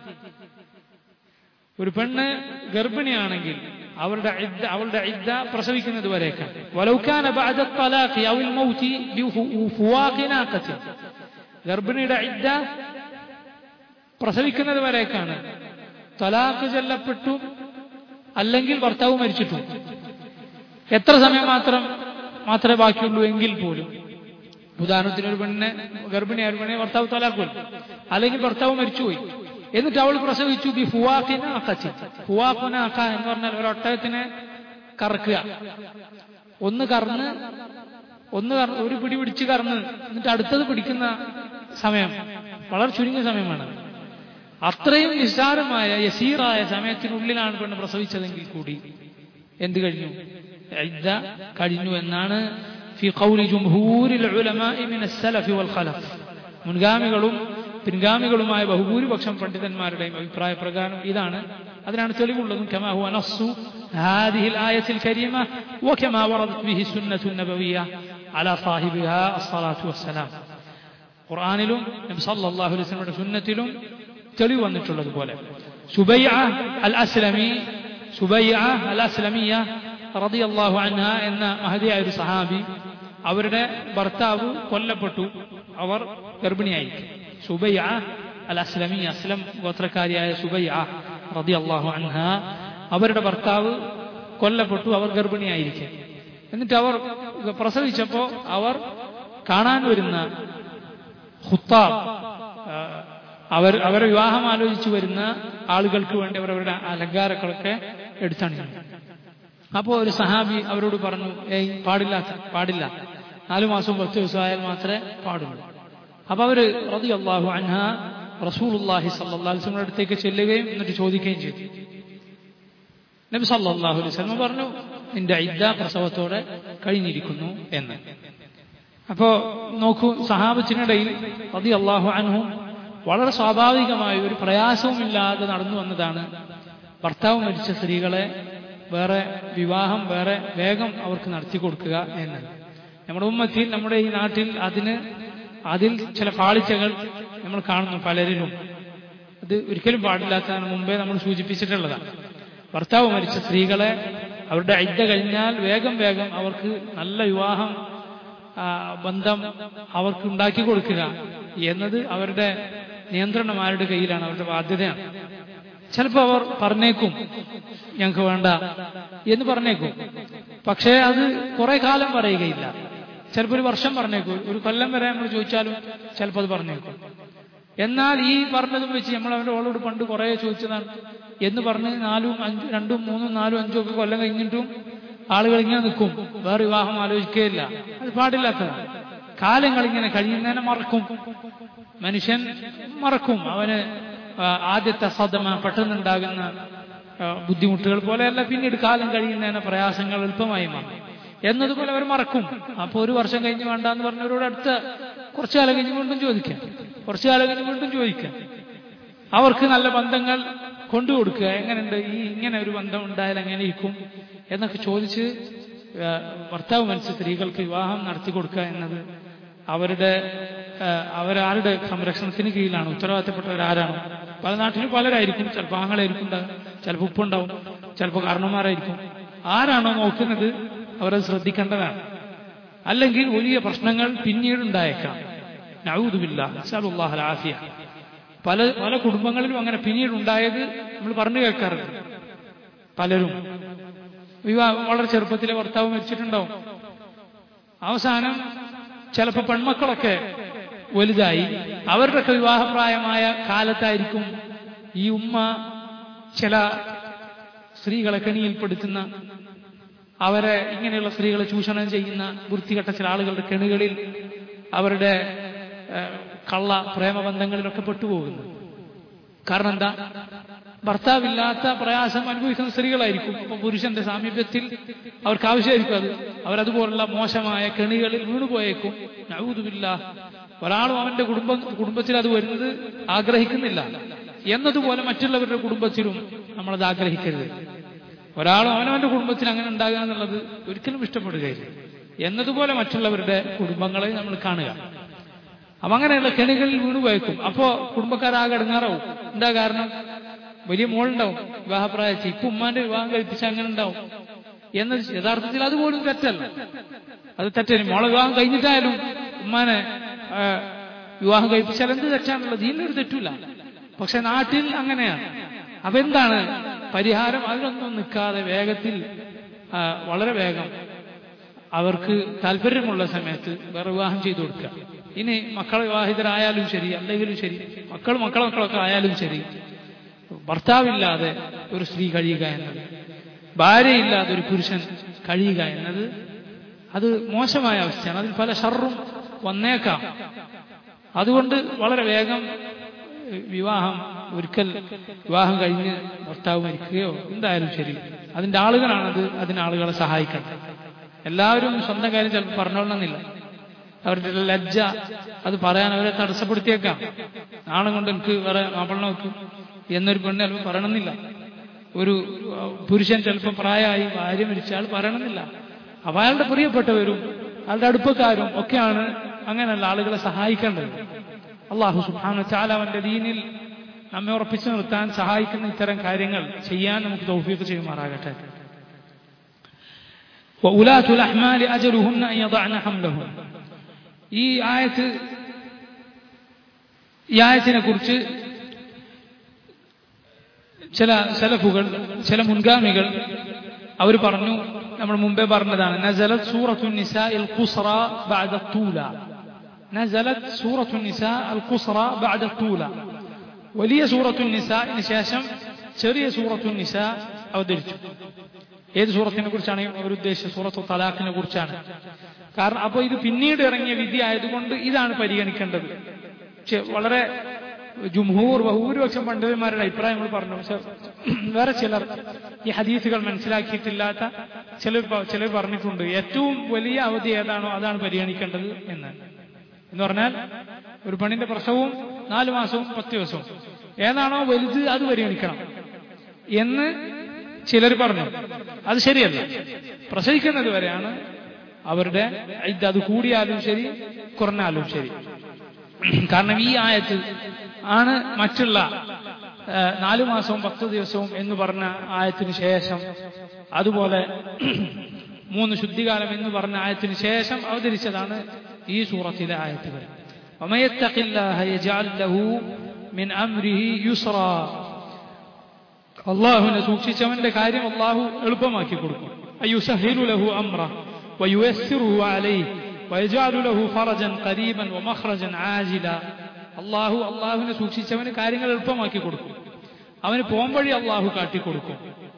ഒരു പെണ്ണ് ഗർഭിണിയാണെങ്കിൽ അവരുടെ ഇദ്ദ അവളുടെ ഇദ്ദ പ്രസവിക്കുന്നത് വരേക്കാണ് വലൗക്കാന ബഅദ തലാഖി ഔൽ മൗതി ബിഫുവാഖി നാഖത്തി ഗർഭിണിയുടെ ഇദ്ദ പ്രസവിക്കുന്നത് വരേക്കാണ് തലാഖ് ചൊല്ലപ്പെട്ടു അല്ലെങ്കിൽ ഭർത്താവ് മരിച്ചിട്ടും എത്ര സമയം മാത്രം മാത്രമേ ബാക്കിയുള്ളൂ എങ്കിൽ പോലും ഉദാഹരണത്തിന് ഒരു പെണ്ണിനെ ഗർഭിണിയായ ഒരു പെണ്ണിനെ ഭർത്താവ് തലാഖ് അല്ലെങ്കിൽ ഭർത്താവ് മരിച്ചുപോയി എന്നിട്ട് അവൾ പ്രസവിച്ചു ബി ഫുവാഖിനാഖത്തി ഫുവാഖുനാഖ എന്ന് പറഞ്ഞാൽ ഒരു ഒട്ടകത്തിനെ കറക്കുക ഒന്ന് കറന്ന് ഒന്ന് ഒരു പിടി പിടിച്ച് കറന്ന് എന്നിട്ട് അടുത്തത് പിടിക്കുന്ന സമയം വളരെ ചുരുങ്ങിയ സമയമാണ് അത്രയും നിസ്സാരമായ യസീറായ സമയത്തിനുള്ളിലാണ് പെണ്ണ് പ്രസവിച്ചതെങ്കിൽ കൂടി എന്ത് കഴിഞ്ഞു ഇദ്ദ കഴിഞ്ഞു എന്നാണ് ഫി ഖൗലി ജുംഹൂരിൽ ഉലമാഇ മിന സലഫി വൽ ഖലഫ് മുൻഗാമികളും പിൻഗാമികളുമായ ബഹുഭൂരിപക്ഷം പണ്ഡിതന്മാരുടെയും അഭിപ്രായ പ്രകാരം ഇതാണ് അതിനാണ് തെളിവുള്ളതും كما هو نص هذه الآية الكريمة وكما وردت به السنة النبوية على صاحبها الصلاة والسلام ഖുർആാനിലും നബി സല്ലല്ലാഹു അലൈഹി വസല്ലമയുടെ സുന്നത്തിലും തെളിവ് വന്നിട്ടുള്ളതുപോലെ സുബൈഅ അൽ അസ്ലമി സുബൈഅ അൽ അസ്ലമിയ റളിയല്ലാഹു അൻഹ എന്ന മഹദിയായ ഒരു സഹാബി അവരുടെ ഭർത്താവ് കൊല്ലപ്പെട്ടു അവർ ഗർഭിണിയായി സുബൈഅ അൽ അസ്ലമി അസ്ലം ഗോത്രക്കാരിയായ സുബൈഅ റളിയല്ലാഹു അൻഹ അവരുടെ ഭർത്താവ് കൊല്ലപ്പെട്ടു അവർ ഗർഭിണിയായിരിക്കെ എന്നിട്ട് അവർ പ്രസവിച്ചപ്പോൾ അവർ കാണാൻ വരുന്ന ഹുത്താബ് അവർ അവരെ വിവാഹം ആലോചിച്ചു വരുന്ന ആളുകൾക്ക് വേണ്ടി അവർ അവരുടെ അലങ്കാരങ്ങളൊക്കെ എടുത്തണിഞ്ഞു അപ്പോൾ ഒരു സഹാബി അവരോട് പറഞ്ഞു ഏയ് പാടില്ല പാടില്ല നാലു മാസം പത്ത് ദിവസമായാൽ മാത്രമേ പാടുള്ളൂ അപ്പൊ അവര് റതി അള്ളാഹു അൻഹ റസൂലുല്ലാഹി സല്ലാസ്ലമിന്റെ അടുത്തേക്ക് ചെല്ലുകയും എന്നിട്ട് ചോദിക്കുകയും ചെയ്തു നബി സല്ലാഹു അലൈഹി സ്വലമ പറഞ്ഞു നിന്റെ ഐദ്ദ പ്രസവത്തോടെ കഴിഞ്ഞിരിക്കുന്നു എന്ന് അപ്പോ നോക്കൂ സഹാബത്തിനിടയിൽ റതി അള്ളാഹു അൻഹും വളരെ സ്വാഭാവികമായ ഒരു പ്രയാസവുമില്ലാതെ നടന്നു വന്നതാണ് ഭർത്താവ് മരിച്ച സ്ത്രീകളെ വേറെ വിവാഹം വേറെ വേഗം അവർക്ക് നടത്തി കൊടുക്കുക എന്ന് നമ്മുടെ ഉമ്മത്തിൽ നമ്മുടെ ഈ നാട്ടിൽ അതിന് അതിൽ ചില പാളിച്ചകൾ നമ്മൾ കാണുന്നു പലരിലും അത് ഒരിക്കലും പാടില്ലാത്തതാണ് മുമ്പേ നമ്മൾ സൂചിപ്പിച്ചിട്ടുള്ളതാണ് ഭർത്താവ് മരിച്ച സ്ത്രീകളെ അവരുടെ ഐദ്യ കഴിഞ്ഞാൽ വേഗം വേഗം അവർക്ക് നല്ല വിവാഹം ബന്ധം അവർക്ക് ഉണ്ടാക്കി കൊടുക്കുക എന്നത് അവരുടെ നിയന്ത്രണം ആരുടെ കയ്യിലാണ് അവരുടെ ബാധ്യതയാണ് ചിലപ്പോൾ അവർ പറഞ്ഞേക്കും ഞങ്ങൾക്ക് വേണ്ട എന്ന് പറഞ്ഞേക്കും പക്ഷേ അത് കുറെ കാലം പറയുകയില്ല ചിലപ്പോൾ ഒരു വർഷം പറഞ്ഞേക്കും ഒരു കൊല്ലം വരെ നമ്മൾ ചോദിച്ചാലും ചിലപ്പോൾ അത് പറഞ്ഞേക്കും എന്നാൽ ഈ പറഞ്ഞതും വെച്ച് നമ്മൾ അവരുടെ ഓളോട് പണ്ട് കുറെ ചോദിച്ചതാണ് എന്ന് പറഞ്ഞ് നാലും അഞ്ചും രണ്ടും മൂന്നും നാലും അഞ്ചും ഒക്കെ കൊല്ലം കഴിഞ്ഞിട്ടും ആളുകൾ ഇങ്ങനെ നിൽക്കും വേറെ വിവാഹം ആലോചിക്കുകയില്ല അത് പാടില്ലാത്തതാണ് കാലങ്ങൾ ഇങ്ങനെ കഴിയുന്നതിനെ മറക്കും മനുഷ്യൻ മറക്കും അവന് ആദ്യത്തെ സദമ പെട്ടെന്നുണ്ടാകുന്ന ബുദ്ധിമുട്ടുകൾ പോലെയല്ല പിന്നീട് കാലം കഴിയുന്നതിന് പ്രയാസങ്ങൾ എളുപ്പമായി മാറും എന്നതുപോലെ അവർ മറക്കും അപ്പോൾ ഒരു വർഷം കഴിഞ്ഞ് വേണ്ടാന്ന് പറഞ്ഞവരോട് അടുത്ത കുറച്ചു കാലം കഴിഞ്ഞ് വീണ്ടും ചോദിക്കാം കുറച്ചു കാലം കഴിഞ്ഞ് വീണ്ടും ചോദിക്കാം അവർക്ക് നല്ല ബന്ധങ്ങൾ കൊണ്ടുകൊടുക്കുക എങ്ങനെയുണ്ട് ഈ ഇങ്ങനെ ഒരു ബന്ധം ഉണ്ടായാൽ എങ്ങനെ ഇരിക്കും എന്നൊക്കെ ചോദിച്ച് ഭർത്താവ് മരിച്ച സ്ത്രീകൾക്ക് വിവാഹം നടത്തി കൊടുക്കുക എന്നത് അവരുടെ അവരാരുടെ സംരക്ഷണത്തിന് കീഴിലാണ് ഉത്തരവാദിത്തപ്പെട്ടവരാരാണ് പല നാട്ടിലും പലരായിരിക്കും ചിലപ്പോൾ ആങ്ങളായിരിക്കും ഉണ്ടാകും ചിലപ്പോൾ ഉപ്പുണ്ടാവും ചിലപ്പോൾ കാരണന്മാരായിരിക്കും ആരാണോ നോക്കുന്നത് അവരത് ശ്രദ്ധിക്കേണ്ടതാണ് അല്ലെങ്കിൽ വലിയ പ്രശ്നങ്ങൾ പിന്നീട് ഉണ്ടായേക്കാം നൗദുബില്ല ആഫിയ പല പല കുടുംബങ്ങളിലും അങ്ങനെ പിന്നീട് ഉണ്ടായത് നമ്മൾ പറഞ്ഞു കേൾക്കാറുണ്ട് പലരും വിവാഹം വളരെ ചെറുപ്പത്തിലെ ഭർത്താവ് മരിച്ചിട്ടുണ്ടാവും അവസാനം ചിലപ്പോൾ പെൺമക്കളൊക്കെ വലുതായി അവരുടെയൊക്കെ വിവാഹപ്രായമായ കാലത്തായിരിക്കും ഈ ഉമ്മ ചില സ്ത്രീകളെ കെണിയിൽപ്പെടുത്തുന്ന അവരെ ഇങ്ങനെയുള്ള സ്ത്രീകളെ ചൂഷണം ചെയ്യുന്ന വൃത്തികെട്ട ചില ആളുകളുടെ കെണികളിൽ അവരുടെ കള്ള പ്രേമബന്ധങ്ങളിലൊക്കെ പെട്ടുപോകുന്നു കാരണം എന്താ ഭർത്താവില്ലാത്ത പ്രയാസം അനുഭവിക്കുന്ന സ്ത്രീകളായിരിക്കും അപ്പൊ പുരുഷന്റെ സാമീപ്യത്തിൽ അവർക്ക് ആവശ്യമായിരിക്കും അത് അവരതുപോലുള്ള മോശമായ കെണികളിൽ വീണുപോയേക്കും നഴുതുമില്ല ഒരാളും അവന്റെ കുടുംബ കുടുംബത്തിൽ അത് വരുന്നത് ആഗ്രഹിക്കുന്നില്ല എന്നതുപോലെ മറ്റുള്ളവരുടെ കുടുംബത്തിലും നമ്മളത് ആഗ്രഹിക്കരുത് ഒരാളും അവനവന്റെ കുടുംബത്തിൽ അങ്ങനെ ഉണ്ടാകുക എന്നുള്ളത് ഒരിക്കലും ഇഷ്ടപ്പെടുകയില്ല എന്നതുപോലെ മറ്റുള്ളവരുടെ കുടുംബങ്ങളെ നമ്മൾ കാണുക അപ്പൊ അങ്ങനെയുള്ള കെണികളിൽ വീണു പോയേക്കും അപ്പോ കുടുംബക്കാരാകെ അടങ്ങാറാവും എന്താ കാരണം വലിയ മോളുണ്ടാവും വിവാഹപ്രായത്തിൽ ഇപ്പൊ ഉമ്മാന്റെ വിവാഹം കഴിപ്പിച്ച അങ്ങനെ ഉണ്ടാവും എന്ന് യഥാർത്ഥത്തിൽ അതുപോലും തെറ്റല്ല അത് തെറ്റല്ല മോളെ വിവാഹം കഴിഞ്ഞിട്ടായാലും ഉമ്മാനെ ആ, വിവാഹം കഴിപ്പിച്ചാൽ എന്ത് തെറ്റാണുള്ളത് ഇതിനൊരു തെറ്റില്ല പക്ഷെ നാട്ടിൽ അങ്ങനെയാണ് അപ്പൊ എന്താണ് പരിഹാരം അതിനൊന്നും നിൽക്കാതെ വേഗത്തിൽ ആ, വളരെ വേഗം അവർക്ക് താല്പര്യമുള്ള സമയത്ത് വേറെ വിവാഹം ചെയ്തു കൊടുക്കുക ഇനി മക്കൾ വിവാഹിതരായാലും ശരി അല്ലെങ്കിലും ശരി മക്കൾ മക്കളെ മക്കളൊക്കെ ആയാലും ശരി ഭർത്താവില്ലാതെ ഒരു സ്ത്രീ കഴിയുക എന്നത് ഭാര്യയില്ലാതെ ഒരു പുരുഷൻ കഴിയുക എന്നത് അത് മോശമായ അവസ്ഥയാണ് അതിൽ പല ഷർറും വന്നേക്കാം അതുകൊണ്ട് വളരെ വേഗം ഏഹ്, വിവാഹം ഒരിക്കൽ വിവാഹം കഴിഞ്ഞ് ഭർത്താവ് മരിക്കുകയോ എന്തായാലും ശരി അതിന്റെ ആളുകളാണത് അതിന് ആളുകളെ സഹായിക്കണം എല്ലാവരും സ്വന്തം കാര്യം ചിലപ്പോൾ പറഞ്ഞോളണമെന്നില്ല അവരുടെ ലജ്ജ അത് പറയാൻ അവരെ തടസ്സപ്പെടുത്തിയേക്കാം നാളെ കൊണ്ട് എനിക്ക് വേറെ മാപ്പിള നോക്ക് എന്നൊരു പെണ്ണ് ചിലപ്പോൾ പറയണമെന്നില്ല ഒരു അഹ്, പുരുഷൻ ചിലപ്പോൾ പ്രായമായി ഭാര്യ മരിച്ചാൽ പറയണമെന്നില്ല അപ്പൊ അയാളുടെ പ്രിയപ്പെട്ടവരും അയാളുടെ അടുപ്പക്കാരും ഒക്കെയാണ് അങ്ങനെയുള്ള ആളുകളെ സഹായിക്കേണ്ടത് അള്ളാഹു സുബ്ഹാനഹു ചാല അവന്റെ ദീനിൽ നമ്മെ ഉറപ്പിച്ചു നിർത്താൻ സഹായിക്കുന്ന ഇത്തരം കാര്യങ്ങൾ ചെയ്യാൻ നമുക്ക് തൗഫീഖ് ചെയ്യുമാറാകട്ടെ وأولاة الأحمال أجلهن أن يضعن حملهن ഈ ആയത്ത് ഈ ആയത്തിനെ കുറിച്ച് ചില സലഫുകൾ ചില മുൻഗാമികൾ അവർ പറഞ്ഞു നമ്മൾ മുമ്പേ പറഞ്ഞതാണ് നസലത് സൂറത്തു നിസാ ഇൽ ഖുസ്റ ബഅദ തൂല നസലത് സൂറത്തു നിസാ അൽ ഖുസ്റ ബഅദ തൂല വലിയ സൂറത്തു നിസാന് ശേഷം ചെറിയ സൂറത്തു നിസാ അവതരിച്ചു ഏത് സൂറത്തിനെ കുറിച്ചാണ് അവർ ഉദ്ദേശിച്ചത് സൂറത്തു തലാഖിനെ കുറിച്ചാണ് കാരണം അപ്പോൾ ഇത് പിന്നീട് ഇറങ്ങിയ വിധി ആയതുകൊണ്ട് ഇതാണ് പരിഗണിക്കേണ്ടത് പക്ഷെ വളരെ ജുംഹൂർ ബഹുഭൂരിപക്ഷം പണ്ഡിതന്മാരുടെ അഭിപ്രായങ്ങൾ പറഞ്ഞു പക്ഷെ വേറെ ചിലർ ഈ ഹദീസുകൾ മനസ്സിലാക്കിയിട്ടില്ലാത്ത ചിലർ പ- ചിലർ പറഞ്ഞിട്ടുണ്ട് ഏറ്റവും വലിയ അവധി ഏതാണോ അതാണ് പരിഗണിക്കേണ്ടത് എന്ന് എന്ന് പറഞ്ഞാൽ ഒരു പെണ്ണിന്റെ പ്രസവവും നാല് മാസവും പത്ത് ദിവസവും ഏതാണോ വലുത് അത് പരിഗണിക്കണം എന്ന് ചിലർ പറഞ്ഞു അത് ശരിയല്ല പ്രസവിക്കുന്നത് വരെയാണ് അവരുടെ ഇത് അത് കൂടിയാലും ശരി കുറഞ്ഞാലും ശരി കാരണം ഈ ആയത്ത് ആണ് മറ്റുള്ള ആ, നാലു മാസവും പത്ത് ദിവസവും എന്ന് പറഞ്ഞ ആയത്തിന് ശേഷം അതുപോലെ മൂന്ന് ശുദ്ധികാലം എന്ന് പറഞ്ഞ ആയത്തിന് ശേഷം അവതരിച്ചതാണ് ഈ സൂറത്തിലെ ആയത്തുകൾ ومن يتق الله يجعل له من أمره يسرا അള്ളാഹുവിനെ സൂക്ഷിച്ചവന്റെ കാര്യം അള്ളാഹു എളുപ്പമാക്കി കൊടുക്കും അയ്യുസഹിലു ലഹു അമ്ര വയുയസ്സിറുഹു അലൈഹി വയജാലു ലഹു ഫറജൻ ഖരീബൻ വമഖ്റജൻ ആജില അള്ളാഹു അള്ളാഹുവിനെ സൂക്ഷിച്ചവന് കാര്യങ്ങൾ എളുപ്പമാക്കി കൊടുക്കും അവന് പോംവഴി അള്ളാഹു കാട്ടിക്കൊടുക്കും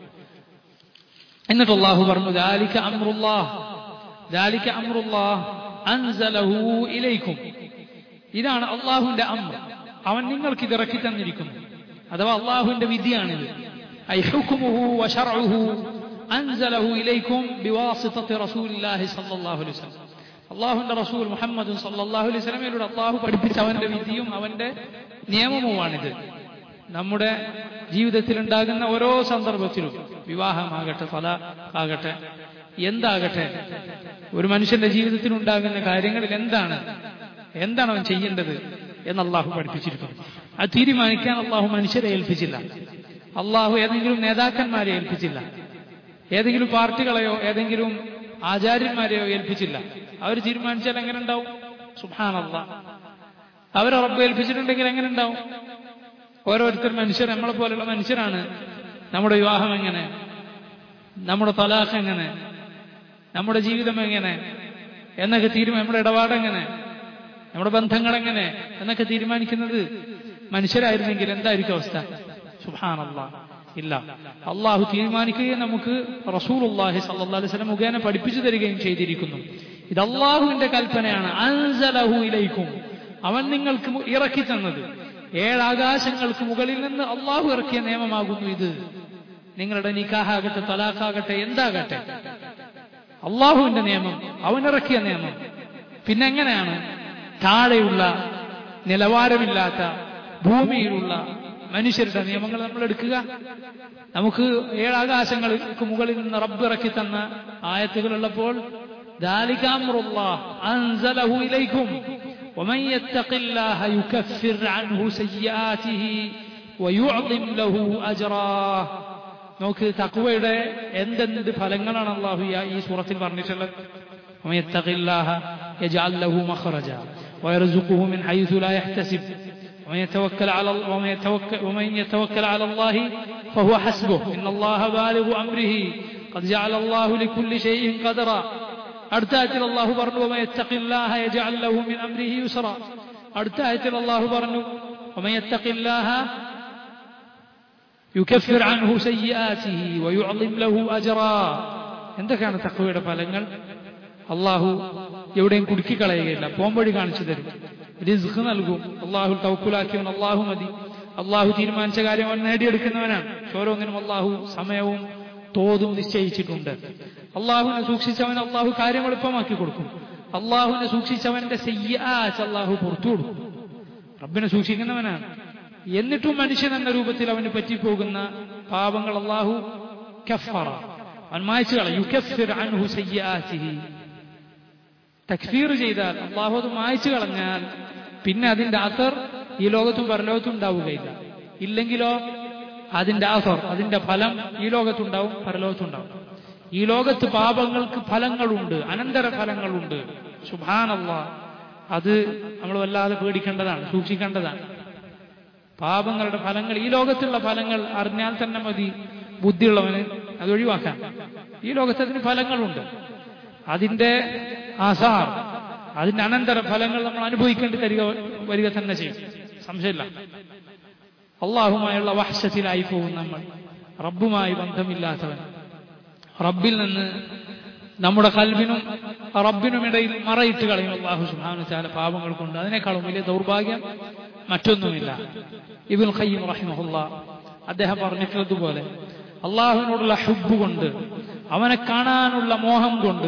എന്നിട്ട് അള്ളാഹു പറഞ്ഞു ദാലിക അമ്രുല്ലാഹ് ദാലിക അമ്രുല്ലാഹ് അൻസലഹു ഇലൈക്കും ഇതാണ് അള്ളാഹുവിന്റെ അമ്ര അവൻ നിങ്ങൾക്ക് ഇത് ഇറക്കി തന്നിരിക്കുന്നു അഥവാ അള്ളാഹുവിന്റെ വിധിയാണിത് ഐ ഹുക്മുഹു വശർഉഹു അൻസലഹു ഇലൈക്കും ബിവാസിതത്തി റസൂലില്ലാഹി സ്വല്ലല്ലാഹു അലൈഹി വസല്ലം അള്ളാഹുവിന്റെ റസൂൽ മുഹമ്മദ് സല്ലല്ലാഹു അലൈഹി വസല്ലമയിലൂടെ അള്ളാഹു പഠിപ്പിച്ച അവന്റെ വിധിയും അവന്റെ നിയമവുമാണിത് നമ്മുടെ ജീവിതത്തിൽ ഉണ്ടാകുന്ന ഓരോ സന്ദർഭത്തിലും വിവാഹമാകട്ടെ പല ആകട്ടെ എന്താകട്ടെ ഒരു മനുഷ്യന്റെ ജീവിതത്തിൽ ഉണ്ടാകുന്ന കാര്യങ്ങളിൽ എന്താണ് എന്താണ് അവൻ ചെയ്യേണ്ടത് എന്ന് അള്ളാഹു പഠിപ്പിച്ചിരിക്കുന്നു അത് തീരുമാനിക്കാൻ അള്ളാഹു മനുഷ്യരെ ഏൽപ്പിച്ചില്ല അള്ളാഹു ഏതെങ്കിലും നേതാക്കന്മാരെ ഏൽപ്പിച്ചില്ല ഏതെങ്കിലും പാർട്ടികളെയോ ഏതെങ്കിലും ആചാര്യന്മാരെയോ ഏൽപ്പിച്ചില്ല അവർ തീരുമാനിച്ചാൽ എങ്ങനെ ഉണ്ടാവും സുഹാനല്ല അവരെ റബ്ബ് ഏൽപ്പിച്ചിട്ടുണ്ടെങ്കിൽ എങ്ങനെ ഉണ്ടാവും ഓരോരുത്തർ മനുഷ്യർ നമ്മളെ പോലുള്ള മനുഷ്യരാണ് നമ്മുടെ വിവാഹം എങ്ങനെ നമ്മുടെ തലാഖ് എങ്ങനെ നമ്മുടെ ജീവിതം എങ്ങനെ എന്നൊക്കെ തീരുമാനം നമ്മുടെ ഇടപാട് എങ്ങനെ നമ്മുടെ ബന്ധങ്ങൾ എങ്ങനെ എന്നൊക്കെ തീരുമാനിക്കുന്നത് മനുഷ്യരായിരുന്നെങ്കിൽ എന്തായിരിക്കും അവസ്ഥ സുഹാനല്ല ഇല്ല അള്ളാഹു തീരുമാനിക്കുകയും നമുക്ക് റസൂലുള്ളാഹി സല്ലല്ലാഹു അലൈഹി വസല്ലം മുഖേന പഠിപ്പിച്ചു തരികയും ചെയ്തിരിക്കുന്നു ഇത് അള്ളാഹുവിന്റെ കൽപ്പനയാണ് അൻസലഹു ഇലൈക്കും അവൻ നിങ്ങൾക്ക് മു- ഇറക്കി തന്നത് ഏഴാകാശങ്ങൾക്ക് മുകളിൽ നിന്ന് അള്ളാഹു ഇറക്കിയ നിയമമാകുന്നു ഇത് നിങ്ങളുടെ നിക്കാഹാകട്ടെ തലാഖാകട്ടെ എന്താകട്ടെ അള്ളാഹുവിന്റെ നിയമം അവൻ ഇറക്കിയ നിയമം പിന്നെ എങ്ങനെയാണ് താഴെയുള്ള നിലവാരമില്ലാത്ത ഭൂമിയിലുള്ള മനുഷ്യരുടെ നിയമങ്ങൾ നമ്മൾ എടുക്കുക നമുക്ക് ഏഴാകാശങ്ങൾക്ക് മുകളിൽ നിന്ന് റബ്ബ് ഇറക്കി തന്ന ആയത്തുകളുള്ളപ്പോൾ ذلك أمر الله أنزله إليكم ومن يتق الله يكفر عنه سيئاته ويعظم له أجرا നോക്ക് തക്കുവയുടെ എന്തെന്ത് ഫലങ്ങളാണ് അള്ളാഹു ഈ സൂറത്തിൽ പറഞ്ഞിട്ടുള്ളത് ومن يتق الله يجعل له مخرجا ويرزقه من حيث لا يحتسب ومن يتوكل على ومن يتوكل ومن يتوكل على الله فهو حسبه ان الله بالغ امره قد جعل الله لكل شيء قدرا അടുത്ത ആയത്തിൽ അള്ളാഹു പറഞ്ഞു ومن يتق الله يجعل له من امره يسرا അടുത്ത ആയത്തിൽ അള്ളാഹു പറഞ്ഞു ومن يتق الله يكفر عنه سيئاته ويعظم له أجرا എന്തൊക്കെയാണ് തക്കവയുടെ ഫലങ്ങൾ അള്ളാഹു എവിടെയും കുടുക്കിക്കളയുകയില്ല പോംവഴി കാണിച്ചു തരും റിസ്ക് നൽകും അള്ളാഹു തവക്കുലാക്കിയവൻ അള്ളാഹു മതി അള്ളാഹു തീരുമാനിച്ച കാര്യം അവൻ നേടിയെടുക്കുന്നവനാണ് ഓരോന്നിനും അള്ളാഹു സമയവും തോതും നിശ്ചയിച്ചിട്ടുണ്ട് അള്ളാഹുവിനെ സൂക്ഷിച്ചവൻ അള്ളാഹു കാര്യം എളുപ്പമാക്കി കൊടുക്കും അള്ളാഹുവിനെ സൂക്ഷിച്ചവന്റെ സയ്യാച്ച് അള്ളാഹു പുറത്തു കൊടുക്കും റബ്ബിനെ സൂക്ഷിക്കുന്നവനാണ് എന്നിട്ടും മനുഷ്യൻ എന്ന രൂപത്തിൽ അവന് പറ്റിപ്പോകുന്ന പാപങ്ങൾ അള്ളാഹു കഫറ അവൻ മായച്ചു കളയും യുക്കഫിർ അൻഹു സയ്യാത്തിഹി തക്ഫീർ ചെയ്താൽ അള്ളാഹു അത് മായച്ചു കളഞ്ഞാൽ പിന്നെ അതിന്റെ അസർ ഈ ലോകത്തും പരലോകത്തും ഉണ്ടാവുകയില്ല ഇല്ലെങ്കിലോ അതിന്റെ അസർ അതിന്റെ ഫലം ഈ ലോകത്തുണ്ടാവും പരലോകത്തുണ്ടാവും ഈ ലോകത്ത് പാപങ്ങൾക്ക് ഫലങ്ങളുണ്ട് അനന്തര ഫലങ്ങളുണ്ട് സുഭാനല്ല അത് നമ്മൾ വല്ലാതെ പേടിക്കേണ്ടതാണ് സൂക്ഷിക്കേണ്ടതാണ് പാപങ്ങളുടെ ഫലങ്ങൾ ഈ ലോകത്തുള്ള ഫലങ്ങൾ അറിഞ്ഞാൽ തന്നെ മതി ബുദ്ധിയുള്ളവന് അത് ഒഴിവാക്കാൻ ഈ ലോകത്ത് അതിന് ഫലങ്ങളുണ്ട് അതിന്റെ ആസാർ അതിന്റെ അനന്തര ഫലങ്ങൾ നമ്മൾ അനുഭവിക്കേണ്ടി തരിക വരിക തന്നെ ചെയ്യും സംശയമില്ല അള്ളാഹുമായുള്ള വഹശത്തിലായി പോകും നമ്മൾ റബ്ബുമായി ബന്ധമില്ലാത്തവൻ റബ്ബിൽ നിന്ന് നമ്മുടെ കൽബിനും റബ്ബിനും ഇടയിൽ മറയിട്ട് കളയും അള്ളാഹു സുഹാനു ചാല പാപങ്ങൾ കൊണ്ട് അതിനേക്കാളും വലിയ ദൗർഭാഗ്യം മറ്റൊന്നുമില്ല ഇബുൽ ഖയ്യം റഹിമഹുല്ല അദ്ദേഹം പറഞ്ഞിട്ടുള്ളതുപോലെ അള്ളാഹുവിനോടുള്ള ഹുബ് കൊണ്ട് അവനെ കാണാനുള്ള മോഹം കൊണ്ട്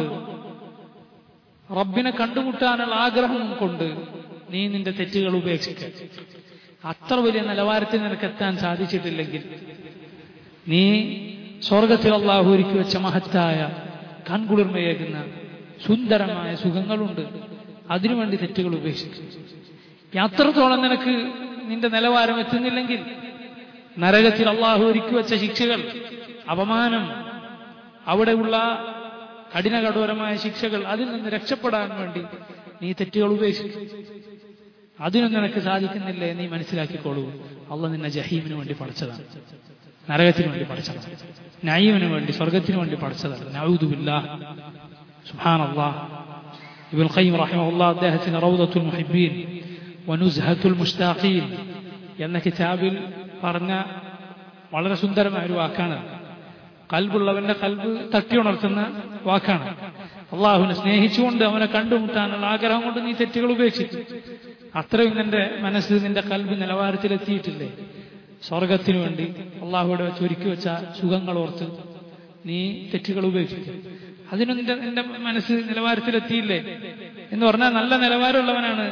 റബ്ബിനെ കണ്ടുമുട്ടാനുള്ള ആഗ്രഹം കൊണ്ട് നീ നിന്റെ തെറ്റുകൾ ഉപേക്ഷിക്കുക അത്ര വലിയ നിലവാരത്തിൽ നിനക്ക് എത്താൻ സാധിച്ചിട്ടില്ലെങ്കിൽ നീ സ്വർഗത്തിൽ അള്ളാഹു ഒരുക്കി വെച്ച മഹത്തായ കൺകുളിർമയേകുന്ന സുന്ദരമായ സുഖങ്ങളുണ്ട് അതിനുവേണ്ടി തെറ്റുകൾ ഉപേക്ഷിക്കും അത്രത്തോളം നിനക്ക് നിന്റെ നിലവാരം എത്തുന്നില്ലെങ്കിൽ നരകത്തിൽ അള്ളാഹു ഒരുക്കി വെച്ച ശിക്ഷകൾ അപമാനം അവിടെയുള്ള കഠിന കഠോരമായ ശിക്ഷകൾ അതിൽ നിന്ന് രക്ഷപ്പെടാൻ വേണ്ടി നീ തെറ്റുകൾ ഉപേക്ഷിക്കും അതിനും നിനക്ക് സാധിക്കുന്നില്ലേ നീ മനസ്സിലാക്കിക്കോളൂ അള്ള നിന്നെ ജഹീമിന് വേണ്ടി പഠിച്ചതാണ് നരകത്തിന് വേണ്ടി പഠിച്ചതാണ് നയീമിന് വേണ്ടി സ്വർഗത്തിന് വേണ്ടി പഠിച്ചതാണ് നൗദുബില്ല സുഹാൻ അള്ളാഹ് ഇബുൽ ഖയ്യം റഹിമഹുല്ലാ അദ്ദേഹത്തിന് റൗദത്തുൽ മുഹിബീൻ വനുസ്ഹത്തുൽ മുഷ്താഖീൻ എന്ന കിതാബിൽ പറഞ്ഞ വളരെ സുന്ദരമായ ഒരു വാക്കാണ് കൽബുള്ളവന്റെ കൽബ് തട്ടി ഉണർത്തുന്ന വാക്കാണ് അള്ളാഹുവിനെ സ്നേഹിച്ചുകൊണ്ട് അവനെ കണ്ടുമുട്ടാനുള്ള ആഗ്രഹം കൊണ്ട് നീ തെറ്റുകൾ ഉപേക്ഷിച്ചു അത്രയും നിന്റെ മനസ്സ് നിന്റെ കൽബ് നിലവാരത്തിലെത്തിയിട്ടില്ലേ സ്വർഗത്തിനു വേണ്ടി അള്ളാഹുവിടെ വെച്ച് ഒരുക്കി വെച്ച സുഖങ്ങൾ ഓർത്ത് നീ തെറ്റുകൾ ഉപേക്ഷിക്കും അതിനും നിന്റെ നിന്റെ മനസ്സ് നിലവാരത്തിലെത്തിയില്ലേ എന്ന് പറഞ്ഞാൽ നല്ല നിലവാരമുള്ളവനാണ്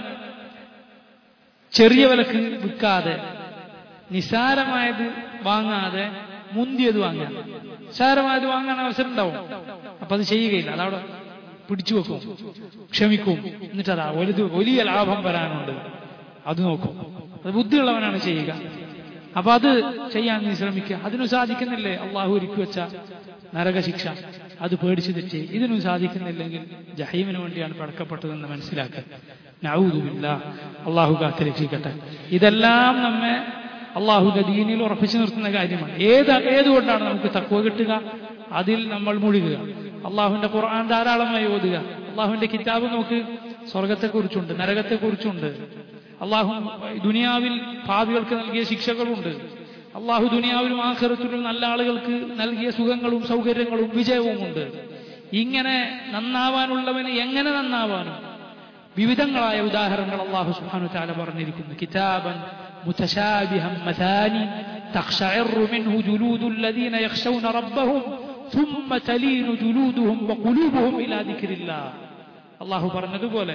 ചെറിയ വിലക്ക് വിൽക്കാതെ നിസാരമായത് വാങ്ങാതെ മുന്തിയത് വാങ്ങാൻ നിസാരമായത് വാങ്ങാൻ അവസരം ഉണ്ടാവും അപ്പൊ അത് ചെയ്യുകയില്ല അതവിടെ പിടിച്ചു വെക്കും ക്ഷമിക്കും എന്നിട്ട് അതാ വലുത് വലിയ ലാഭം വരാനുണ്ട് അത് നോക്കും അത് ബുദ്ധിയുള്ളവനാണ് ചെയ്യുക അപ്പൊ അത് ചെയ്യാൻ നീ ശ്രമിക്കുക അതിനും സാധിക്കുന്നില്ലേ അള്ളാഹു ഒരുക്കി വെച്ച നരകശിക്ഷ അത് പേടിച്ചു തെറ്റി ഇതിനും സാധിക്കുന്നില്ലെങ്കിൽ ജഹീമിന് വേണ്ടിയാണ് പടക്കപ്പെട്ടതെന്ന് മനസ്സിലാക്കുക നൗദുമില്ല അള്ളാഹു കാത്തിരക്ഷിക്കട്ടെ ഇതെല്ലാം നമ്മെ അള്ളാഹുന്റെ ദീനിൽ ഉറപ്പിച്ചു നിർത്തുന്ന കാര്യമാണ് ഏത് ഏതുകൊണ്ടാണ് നമുക്ക് തക്കുവ കിട്ടുക അതിൽ നമ്മൾ മുഴുകുക അള്ളാഹുവിന്റെ ഖുർആൻ ധാരാളമായി ഓതുക അള്ളാഹുവിന്റെ കിതാബ് നോക്ക് സ്വർഗത്തെക്കുറിച്ചുണ്ട് നരകത്തെക്കുറിച്ചുണ്ട് അള്ളാഹു ദുനിയാവിൽ ഭാവികൾക്ക് നൽകിയ ശിക്ഷകളുണ്ട് അള്ളാഹു ദുനിയാവിലും ആഖിറത്തിലും നല്ല ആളുകൾക്ക് നൽകിയ സുഖങ്ങളും സൗകര്യങ്ങളും വിജയവുമുണ്ട് ഇങ്ങനെ നന്നാവാനുള്ളവന് എങ്ങനെ നന്നാവാനും വിവിധങ്ങളായ ഉദാഹരണങ്ങൾ അള്ളാഹു സുബ്ഹാനഹു തആല പറഞ്ഞിരിക്കുന്നു കിതാബൻ മുതശാബിഹം മഥാനി تقشعر منه جلود الذين يخشون ربهم ثم تلين جلودهم وقلوبهم إلى ذكر الله അള്ളാഹു പറഞ്ഞതുപോലെ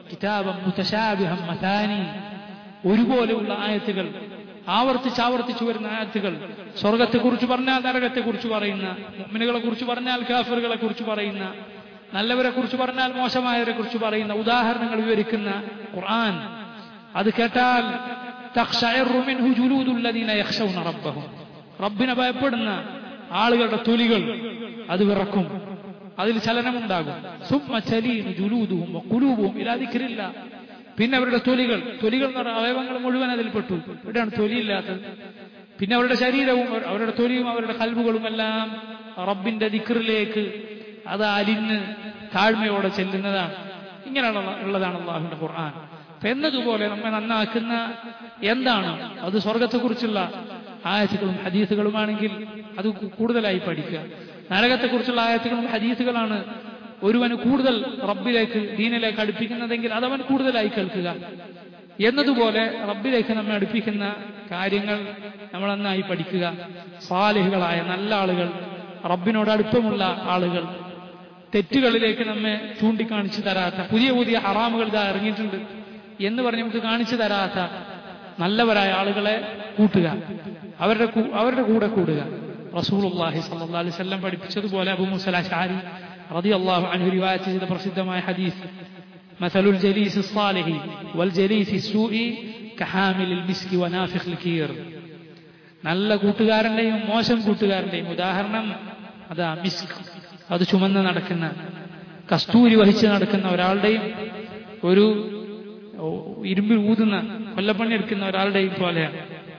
കിതാബം മുതശാബിഹം മഥാനി ഒരുപോലെയുള്ള ആയത്തുകൾ ആവർത്തിച്ച് ആവർത്തിച്ചു വരുന്ന ആയത്തുകൾ സ്വർഗത്തെക്കുറിച്ച് പറഞ്ഞാൽ നരകത്തെക്കുറിച്ച് പറയുന്ന മുഅ്മിനുകളെ കുറിച്ച് പറഞ്ഞാൽ കാഫറുകളെ കുറിച്ച് പറയുന്ന നല്ലവരെ കുറിച്ച് പറഞ്ഞാൽ മോശമായവരെ കുറിച്ച് പറയുന്ന ഉദാഹരണങ്ങൾ വിവരിക്കുന്ന ഖുർആൻ അത് കേട്ടാൽ തഖ്ശഇറു മിൻഹു ജുലൂദുല്ലദീന യഖ്ശൗന റബ്ബഹും റബ്ബിനെ ഭയപ്പെടുന്ന ആളുകളുടെ തൊലികൾ അത് വിറക്കും അതിൽ ചലനമുണ്ടാകും സുമ്മ ചലീനു ജുലൂദുഹും വഖുലൂബുഹും ഇലാ ദിക്രില്ല പിന്നെ അവരുടെ തൊലികൾ തൊലികൾ എന്ന് പറഞ്ഞ അവയവങ്ങൾ മുഴുവൻ അതിൽപ്പെട്ടു ഇവിടെയാണ് തൊലിയില്ലാത്തത് പിന്നെ അവരുടെ ശരീരവും അവരുടെ തൊലിയും അവരുടെ കൽവുകളും എല്ലാം റബ്ബിന്റെ ദിക്റിലേക്ക് അത് അലിഞ്ഞ് താഴ്മയോടെ ചെല്ലുന്നതാണ് ഇങ്ങനെയുള്ള ഉള്ളതാണ് അള്ളാഹുവിന്റെ ഖുർആൻ അപ്പൊ എന്നതുപോലെ നമ്മെ നന്നാക്കുന്ന എന്താണ് അത് സ്വർഗത്തെക്കുറിച്ചുള്ള ആയത്തുകളും ഹദീസുകളുമാണെങ്കിൽ അത് കൂടുതലായി പഠിക്കുക നരകത്തെക്കുറിച്ചുള്ള ആയത്തുകളും ഹദീസുകളാണ് ഒരുവന് കൂടുതൽ റബ്ബിലേക്ക് ദീനിലേക്ക് അടുപ്പിക്കുന്നതെങ്കിൽ അതവൻ കൂടുതലായി കേൾക്കുക എന്നതുപോലെ റബ്ബിലേക്ക് നമ്മെ അടുപ്പിക്കുന്ന കാര്യങ്ങൾ നമ്മൾ നന്നായി പഠിക്കുക സാലിഹുകളായ നല്ല ആളുകൾ റബ്ബിനോട് അടുപ്പമുള്ള ആളുകൾ തെറ്റുകളിലേക്ക് നമ്മെ ചൂണ്ടിക്കാണിച്ചു തരാത്ത പുതിയ പുതിയ ഹറാമുകൾ ഇതാ ഇറങ്ങിയിട്ടുണ്ട് എന്ന് പറഞ്ഞ് നമുക്ക് കാണിച്ചു തരാത്ത നല്ലവരായ ആളുകളെ കൂട്ടുക അവരുടെ അവരുടെ കൂടെ കൂടുക റസൂലുള്ളാഹി സ്വല്ലല്ലാഹി അലൈഹി വസല്ലം പഠിപ്പിച്ചതുപോലെ അബൂ മുസല ഷാരി റളിയല്ലാഹു അൻഹു റിവായത്ത് ചെയ്ത പ്രസിദ്ധമായ ഹദീസ് مثل الجليس الصالح والجليس السوء كحامل المسك ونافخ الكير നല്ല കൂട്ടുകാരന്റെയും മോശം കൂട്ടുകാരന്റെയും ഉദാഹരണം അതാ മിസ്ക് അത് ചുമന്ന് നടക്കുന്ന കസ്തൂരി വഹിച്ച് നടക്കുന്ന ഒരാളുടെയും ഒരു ഇരുമ്പിൽ ഊതുന്ന കൊല്ലപ്പണി എടുക്കുന്ന ഒരാളുടെയും പോലെയാണ്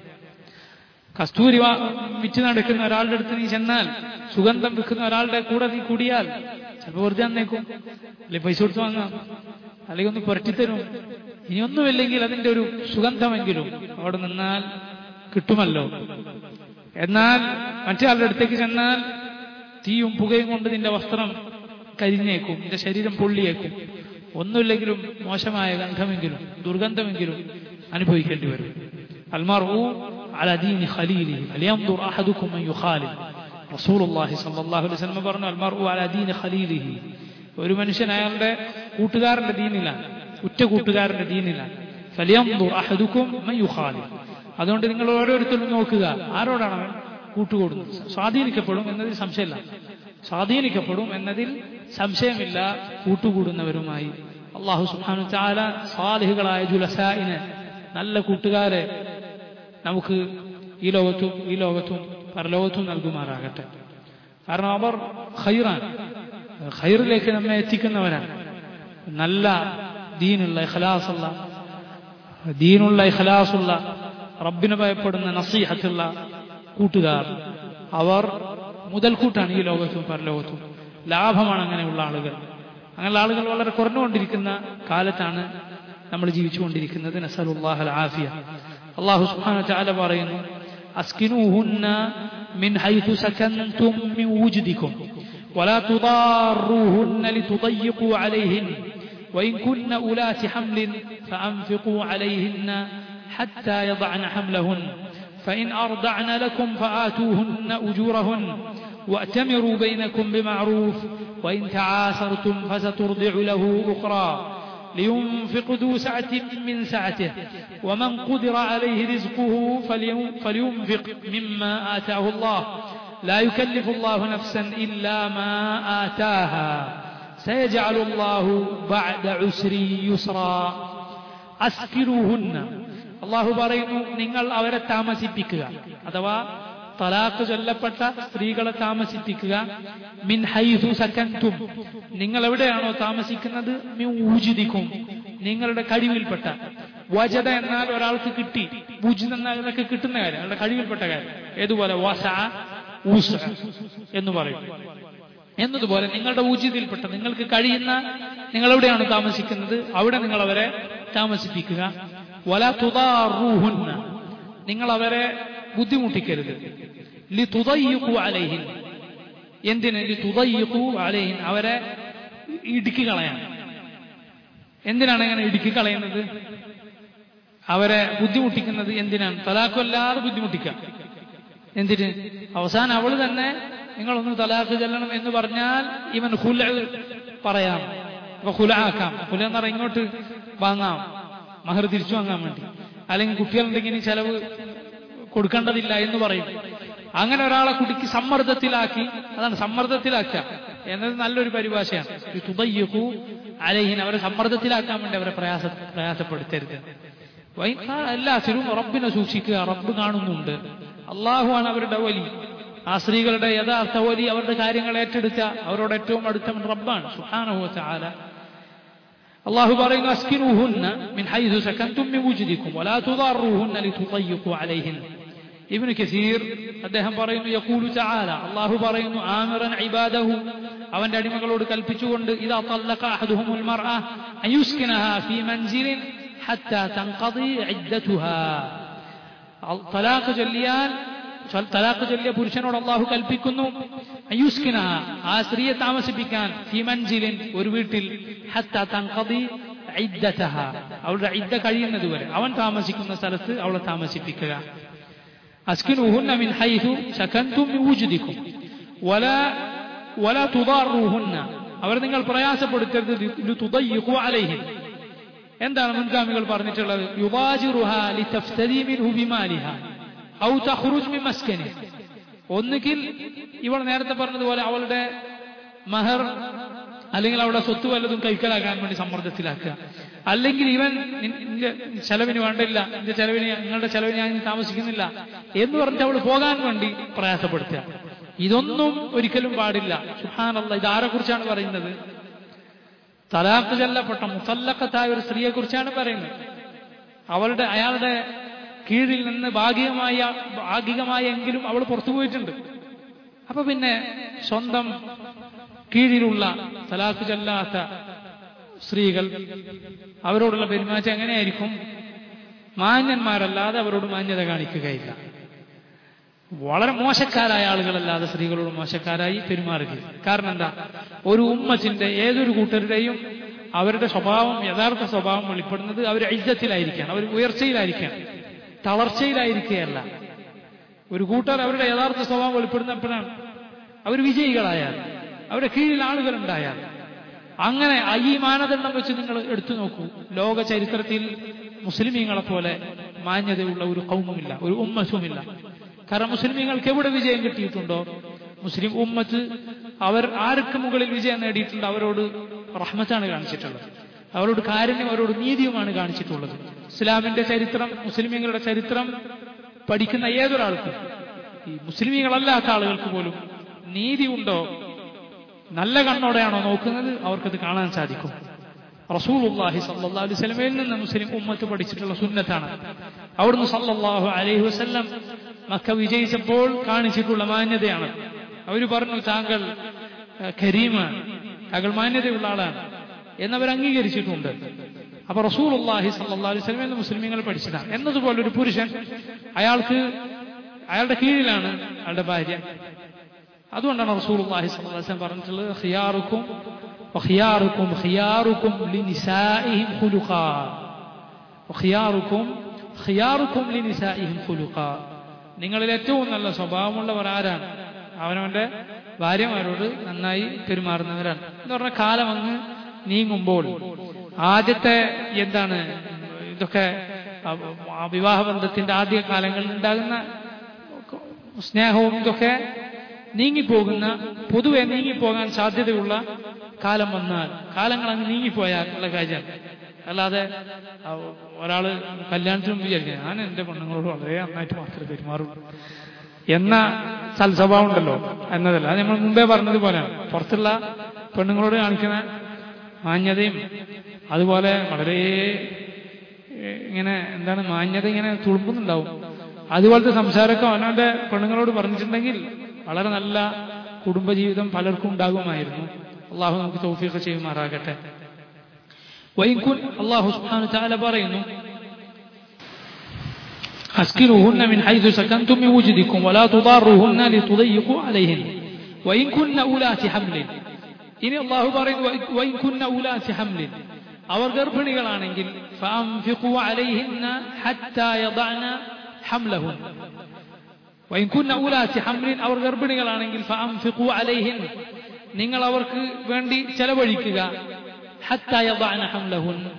കസ്തൂരി വിറ്റ് നടക്കുന്ന ഒരാളുടെ അടുത്ത് നീ ചെന്നാൽ സുഗന്ധം വിൽക്കുന്ന ഒരാളുടെ കൂടെ നീ കൂടിയാൽ ചിലപ്പോൾ വെറുതെ അന്നേക്കും അല്ലെങ്കിൽ പൈസ കൊടുത്ത് വാങ്ങാം അല്ലെങ്കിൽ ഒന്ന് പുരട്ടിത്തരും ഇനിയൊന്നുമില്ലെങ്കിൽ അതിന്റെ ഒരു സുഗന്ധമെങ്കിലും അവിടെ നിന്നാൽ കിട്ടുമല്ലോ എന്നാൽ മറ്റേ ആളുടെ അടുത്തേക്ക് ചെന്നാൽ തീയും പുകയും കൊണ്ട് നിന്റെ വസ്ത്രം കരിഞ്ഞേക്കും നിന്റെ ശരീരം പൊള്ളിയേക്കും ഒന്നുമില്ലെങ്കിലും മോശമായ ഗന്ധമെങ്കിലും ദുർഗന്ധമെങ്കിലും അനുഭവിക്കേണ്ടി വരും المرء على دين خليله فلينظر أحدكم من يخالف رسول الله صلى الله عليه وسلم പറഞ്ഞു المرء على دين خليله ഒരു മനുഷ്യൻ അയാളുടെ കൂട്ടുകാരന്റെ ദീനിലാണ് ഉറ്റ കൂട്ടുകാരന്റെ ദീനിലാണ് ഫലിയംദുർ അഹദുക്കും മൻ യുഖാലിഫ് അതുകൊണ്ട് നിങ്ങൾ ഓരോരുത്തരും നോക്കുക ആരോടാണ് അവൻ കൂട്ടുകൂടുന്നത് സ്വാധീനിക്കപ്പെടും എന്നതിൽ സംശയമില്ല സ്വാധീനിക്കപ്പെടും എന്നതിൽ സംശയമില്ല കൂട്ടുകൂടുന്നവരുമായി അള്ളാഹു സുബ്ഹാനഹു ചാല സാലിഹുകളായ ജുലസായിന് നല്ല കൂട്ടുകാരെ നമുക്ക് ഈ ലോകത്തും ഈ ലോകത്തും പരലോകത്തും നൽകുമാറാകട്ടെ കാരണം അവർ ഖൈറാൻ ഖൈറിലേക്ക് നമ്മെ എത്തിക്കുന്നവരാണ് നല്ല ദീനുള്ള ഇഖലാസുള്ള ദീനുള്ള ഇഖലാസുള്ള റബ്ബിനെ ഭയപ്പെടുന്ന നസീഹത്തുള്ള കൂട്ടുകാർ അവർ മുതൽക്കൂട്ടാണ് ഈ ലോകത്തും പരലോകത്തും ലാഭമാണ് അങ്ങനെയുള്ള ആളുകൾ അങ്ങനെയുള്ള ആളുകൾ വളരെ കുറഞ്ഞുകൊണ്ടിരിക്കുന്ന കാലത്താണ് നമ്മൾ ജീവിച്ചുകൊണ്ടിരിക്കുന്നത് നസലുല്ലാഹൽ ആഫിയ അള്ളാഹു സുബ്ഹാനഹു തആല പറയുന്നു അസ്കിനൂഹുന്ന മിൻ ഹൈഥു സകൻതും മിൻ വുജ്ദിക്കും ولا تضاروهن لتضيقوا عليهن وإن كن أولات حمل فأنفقوا عليهن حتى يضعن حملهن فإن أرضعن لكم فآتوهن أجورهن وأتمروا بينكم بمعروف وإن تعاسرتم فسترضع له أخرى لينفق ذو سعة من سعته ومن قدر عليه رزقه فلينفق مما آتاه الله لا يكلف الله نفسا إلا ما آتاها سيجعل الله بعد عسر يسرا أسكروهن അള്ളാഹു പറയുന്നു നിങ്ങൾ അവരെ താമസിപ്പിക്കുക അഥവാ തലാഖ് ചൊല്ലപ്പെട്ട സ്ത്രീകളെ താമസിപ്പിക്കുക മിൻ ഹൈസു സക്കൻതും നിങ്ങൾ എവിടെയാണോ താമസിക്കുന്നത് മിൻ ഊജിദിക്കും നിങ്ങളുടെ കഴിവിൽപ്പെട്ട വജത എന്നാൽ ഒരാൾക്ക് കിട്ടി ഊജിദ് എന്നാൽ ഇതൊക്കെ കിട്ടുന്ന കാര്യം അയാളുടെ കഴിവിൽപ്പെട്ട കാര്യം ഏതുപോലെ വസ ഊസ എന്ന് പറയും എന്നതുപോലെ നിങ്ങളുടെ ഊജിതിൽപ്പെട്ട നിങ്ങൾക്ക് കഴിയുന്ന നിങ്ങൾ എവിടെയാണ് താമസിക്കുന്നത് അവിടെ നിങ്ങൾ അവരെ താമസിപ്പിക്കുക വല തുതാറൂഹുന്ന നിങ്ങൾ അവരെ ബുദ്ധിമുട്ടിക്കരുത് ലി തുതയ്യുക്കു അലൈഹിൻ എന്തിന് ലി തുതയ്യുക്കു അലൈഹിൻ അവരെ ഇടുക്കി കളയാൻ എന്തിനാണ് അങ്ങനെ ഇടുക്കി കളയുന്നത് അവരെ ബുദ്ധിമുട്ടിക്കുന്നത് എന്തിനാണ് തലാഖല്ലാതെ ബുദ്ധിമുട്ടിക്കുക എന്തിന് അവസാനം അവൾ തന്നെ നിങ്ങളൊന്ന് തലാഖ് ചെല്ലണം എന്ന് പറഞ്ഞാൽ ഇവൻ ഹുല പറയാം അപ്പൊ ഹുല ആക്കാം ഹുല എന്ന് പറഞ്ഞാൽ ഇങ്ങോട്ട് വാങ്ങാം മഹർ തിരിച്ചു വാങ്ങാൻ വേണ്ടി അല്ലെങ്കിൽ കുട്ടികളുണ്ടെങ്കിൽ ഇനി ചെലവ് കൊടുക്കേണ്ടതില്ല എന്ന് പറയും അങ്ങനെ ഒരാളെ കുട്ടിക്ക് സമ്മർദ്ദത്തിലാക്കി അതാണ് സമ്മർദ്ദത്തിലാക്കുക എന്നത് നല്ലൊരു പരിഭാഷയാണ് തുതയ്യക്കൂ അലഹിൻ അവരെ സമ്മർദ്ദത്തിലാക്കാൻ വേണ്ടി അവരെ പ്രയാസ പ്രയാസപ്പെടുത്തരുത് വൈ- എല്ലാത്തിലും റബ്ബിനെ സൂക്ഷിക്കുക റബ്ബ് കാണുന്നുണ്ട് അള്ളാഹുവാണ് അവരുടെ വലി ആ സ്ത്രീകളുടെ യഥാർത്ഥ വലി അവരുടെ കാര്യങ്ങൾ ഏറ്റെടുത്ത അവരോട് ഏറ്റവും അടുത്തവൻ റബ്ബാണ് സുഹാനഹു ചാല അള്ളാഹു പറയുന്നു അസ്കിനുഹുന്ന മിൻ ഹൈസു സകൻതും മിൻ വുജ്ദിക്കും വലാ തുദാറുഹുന്ന ലിതുദയ്യിഖു അലൈഹിൻ ഇബ്നു കസീർ അദ്ദേഹം പറയുന്നു യഖൂലു തആല അള്ളാഹു പറയുന്നു ആമിറൻ ഇബാദഹു അവന്റെ അടിമകളോട് കൽപ്പിച്ചുകൊണ്ട് ഇദാ തല്ലഖ അഹദുഹുമുൽ മർഅ അയുസ്കിനഹാ ഫീ മൻസിലിൻ ഹത്താ തൻഖദി ഇദ്ദതുഹാ തലാഖ് ചൊല്ലിയാൽ തലാഖ് ചൊല്ലിയ പുരുഷനോട് അള്ളാഹു കൽപ്പിക്കുന്നു അയുസ്കിന ആ സ്ത്രീയെ താമസിപ്പിക്കാൻ ഫി മൻസിലിൻ ഒരു വീട്ടിൽ ഹത്താ തൻഖദി ഇദ്ദതഹ അവളുടെ ഇദ്ദ കഴിയുന്നത് വരെ അവൻ താമസിക്കുന്ന സ്ഥലത്ത് അവളെ താമസിപ്പിക്കുക അസ്കിനുഹുന്ന മിൻ ഹൈസു സകൻതും മിൻ വുജ്ദിക്കും വലാ വലാ തുദാറുഹുന്ന അവർ നിങ്ങൾ പ്രയാസപ്പെടുത്തരുത് ലിതുദയ്യിഖു അലൈഹിൻ എന്താണ് മുൻഗാമികൾ പറഞ്ഞിട്ടുള്ളത് യുവാജിറുഹ ലിതഫ്തദി മിൻഹു ബിമാലിഹ ഔ തഖ്റുജ് മിൻ മസ്കനി ഒന്നുകിൽ ഇവൾ നേരത്തെ പറഞ്ഞതുപോലെ അവളുടെ മഹർ അല്ലെങ്കിൽ അവളുടെ സ്വത്ത് വല്ലതും കൈക്കലാക്കാൻ വേണ്ടി സമ്മർദ്ദത്തിലാക്കുക അല്ലെങ്കിൽ ഇവൻ നിന്റെ ചെലവിന് വേണ്ടില്ല നിന്റെ ചെലവിന് നിങ്ങളുടെ ചെലവിന് ഞാൻ ഇനി താമസിക്കുന്നില്ല എന്ന് പറഞ്ഞിട്ട് അവൾ പോകാൻ വേണ്ടി പ്രയാസപ്പെടുത്തുക ഇതൊന്നും ഒരിക്കലും പാടില്ല സുഹാനല്ല ഇതാരെ കുറിച്ചാണ് പറയുന്നത് തലാഖ് ചെല്ലപ്പെട്ട മുസല്ലക്കത്തായ ഒരു സ്ത്രീയെ കുറിച്ചാണ് പറയുന്നത് അവളുടെ അയാളുടെ കീഴിൽ നിന്ന് ഭാഗികമായ ഭാഗികമായെങ്കിലും അവൾ പുറത്തു പോയിട്ടുണ്ട് അപ്പൊ പിന്നെ സ്വന്തം കീഴിലുള്ള തലാഖ് ചെല്ലാത്ത സ്ത്രീകൾ അവരോടുള്ള പെരുമാറ്റം എങ്ങനെയായിരിക്കും മാന്യന്മാരല്ലാതെ അവരോട് മാന്യത കാണിക്കുകയില്ല വളരെ മോശക്കാരായ ആളുകളല്ലാതെ സ്ത്രീകളോട് മോശക്കാരായി പെരുമാറുകയില്ല കാരണം എന്താ ഒരു ഉമ്മച്ചിന്റെ ഏതൊരു കൂട്ടരുടെയും അവരുടെ സ്വഭാവം യഥാർത്ഥ സ്വഭാവം വെളിപ്പെടുന്നത് അവർ ഐജത്തിലായിരിക്കണം അവർ ഉയർച്ചയിലായിരിക്കണം തളർച്ചയിലായിരിക്കുകയല്ല ഒരു കൂട്ടർ അവരുടെ യഥാർത്ഥ സ്വഭാവം വെളിപ്പെടുന്ന എപ്പോഴാണ് അവർ വിജയികളായാൽ അവരുടെ കീഴിൽ ആളുകളുണ്ടായാൽ അങ്ങനെ ഈ മാനദണ്ഡം വെച്ച് നിങ്ങൾ എടുത്തു നോക്കൂ ലോക ചരിത്രത്തിൽ മുസ്ലിമീങ്ങളെ പോലെ മാന്യതയുള്ള ഒരു കൗമുമില്ല ഒരു ഉമ്മസുമില്ല കാരണം മുസ്ലിമീങ്ങൾക്ക് എവിടെ വിജയം കിട്ടിയിട്ടുണ്ടോ മുസ്ലിം ഉമ്മത്ത് അവർ ആർക്ക് മുകളിൽ വിജയം നേടിയിട്ടുണ്ട് അവരോട് റഹ്മത്താണ് കാണിച്ചിട്ടുള്ളത് അവരോട് കാരുണ്യം അവരോട് നീതിയുമാണ് കാണിച്ചിട്ടുള്ളത് ഇസ്ലാമിന്റെ ചരിത്രം മുസ്ലിമീങ്ങളുടെ ചരിത്രം പഠിക്കുന്ന ഏതൊരാൾക്കും ഈ മുസ്ലിമീങ്ങളല്ലാത്ത ആളുകൾക്ക് പോലും നീതി ഉണ്ടോ നല്ല കണ്ണോടെയാണോ നോക്കുന്നത് അവർക്കത് കാണാൻ സാധിക്കും റസൂലുള്ളാഹി സല്ലല്ലാഹു അലൈഹി വസല്ലമയിൽ നിന്ന് മുസ്ലിം ഉമ്മത്ത് പഠിച്ചിട്ടുള്ള സുന്നത്താണ് അവിടുന്ന് സല്ലല്ലാഹു അലൈഹി വസല്ലം മക്ക വിജയിച്ചപ്പോൾ കാണിച്ചിട്ടുള്ള മാന്യതയാണ് അവർ പറഞ്ഞു താങ്കൾ കരീമാണ് താങ്കൾ മാന്യതയുള്ള ആളാണ് എന്നവർ അംഗീകരിച്ചിട്ടുണ്ട് അപ്പൊ റസൂലുള്ളാഹി സല്ലല്ലാഹു അലൈഹി വസല്ലം എന്ന് മുസ്ലിമീങ്ങൾ പഠിച്ചതാണ് എന്നതുപോലെ ഒരു പുരുഷൻ അയാൾക്ക് അയാളുടെ കീഴിലാണ് അയാളുടെ ഭാര്യ അതുകൊണ്ടാണ് റസൂലുള്ളാഹി സ്വല്ലല്ലാഹു അലൈഹി വസല്ലം പറഞ്ഞിട്ടുള്ളത് ഖിയാറുക്കും وخياركم خياركم لنسائهم خلقا وخياركم خياركم لنسائهم خلقا നിങ്ങളിൽ ഏറ്റവും നല്ല സ്വഭാവമുള്ളവർ ആരാണ് അവനവന്റെ ഭാര്യമാരോട് നന്നായി പെരുമാറുന്നവരാണ് എന്ന് പറഞ്ഞ കാലം അങ്ങ് നീങ്ങുമ്പോൾ ആദ്യത്തെ എന്താണ് ഇതൊക്കെ വിവാഹ ബന്ധത്തിന്റെ ആദ്യ കാലങ്ങളിൽ ഉണ്ടാകുന്ന സ്നേഹവും ഇതൊക്കെ നീങ്ങിപ്പോകുന്ന പൊതുവെ നീങ്ങിപ്പോകാൻ സാധ്യതയുള്ള കാലം വന്നാൽ കാലങ്ങൾ അങ്ങ് നീങ്ങിപ്പോയാൽ ഉള്ള കാര്യം അല്ലാതെ ഒരാള് കല്യാണത്തിനും വിചാരിക്കുക ഞാൻ എന്റെ പെണ്ണുങ്ങളോട് വളരെ നന്നായിട്ട് മാത്രമേ പെരുമാറുള്ളൂ എന്ന സൽസ്വഭാവം ഉണ്ടല്ലോ എന്നതല്ല അത് നമ്മൾ മുമ്പേ പറഞ്ഞതുപോലെയാണ് പുറത്തുള്ള പെണ്ണുങ്ങളോട് കാണിക്കുന്ന മാന്യതയും അതുപോലെ വളരെ ഇങ്ങനെ എന്താണ് മാന്യത ഇങ്ങനെ തുളുമ്പുന്നുണ്ടാവും അതുപോലത്തെ സംസാരമൊക്കെ അവനവന്റെ പെണ്ണുങ്ങളോട് പറഞ്ഞിട്ടുണ്ടെങ്കിൽ വളരെ നല്ല കുടുംബജീവിതം പലർക്കും ഉണ്ടാകുമായിരുന്നു അള്ളാഹു നമുക്ക് തൗഫീഖ് ചെയ്യുമാറാകട്ടെ വൈകുൻ അള്ളാഹു സുബ്ഹാനഹു തആല പറയുന്നു أسكنوهن من حيث سكنتم من وجدكم ولا تضاروهن لتضيقوا عليهن وإن كن أولات حمل ഇനി അള്ളാഹു പറയുന്നു وإن كن أولات حمل അവർ ഗർഭിണികളാണെങ്കിൽ فأنفقوا عليهن حتى يضعن حملهن وإن كن أولات حمل അവർ ഗർഭിണികളാണെങ്കിൽ فأنفقوا عليهن നിങ്ങൾ അവർക്ക് വേണ്ടി ചെലവഴിക്കുക حتى يضعن حملهن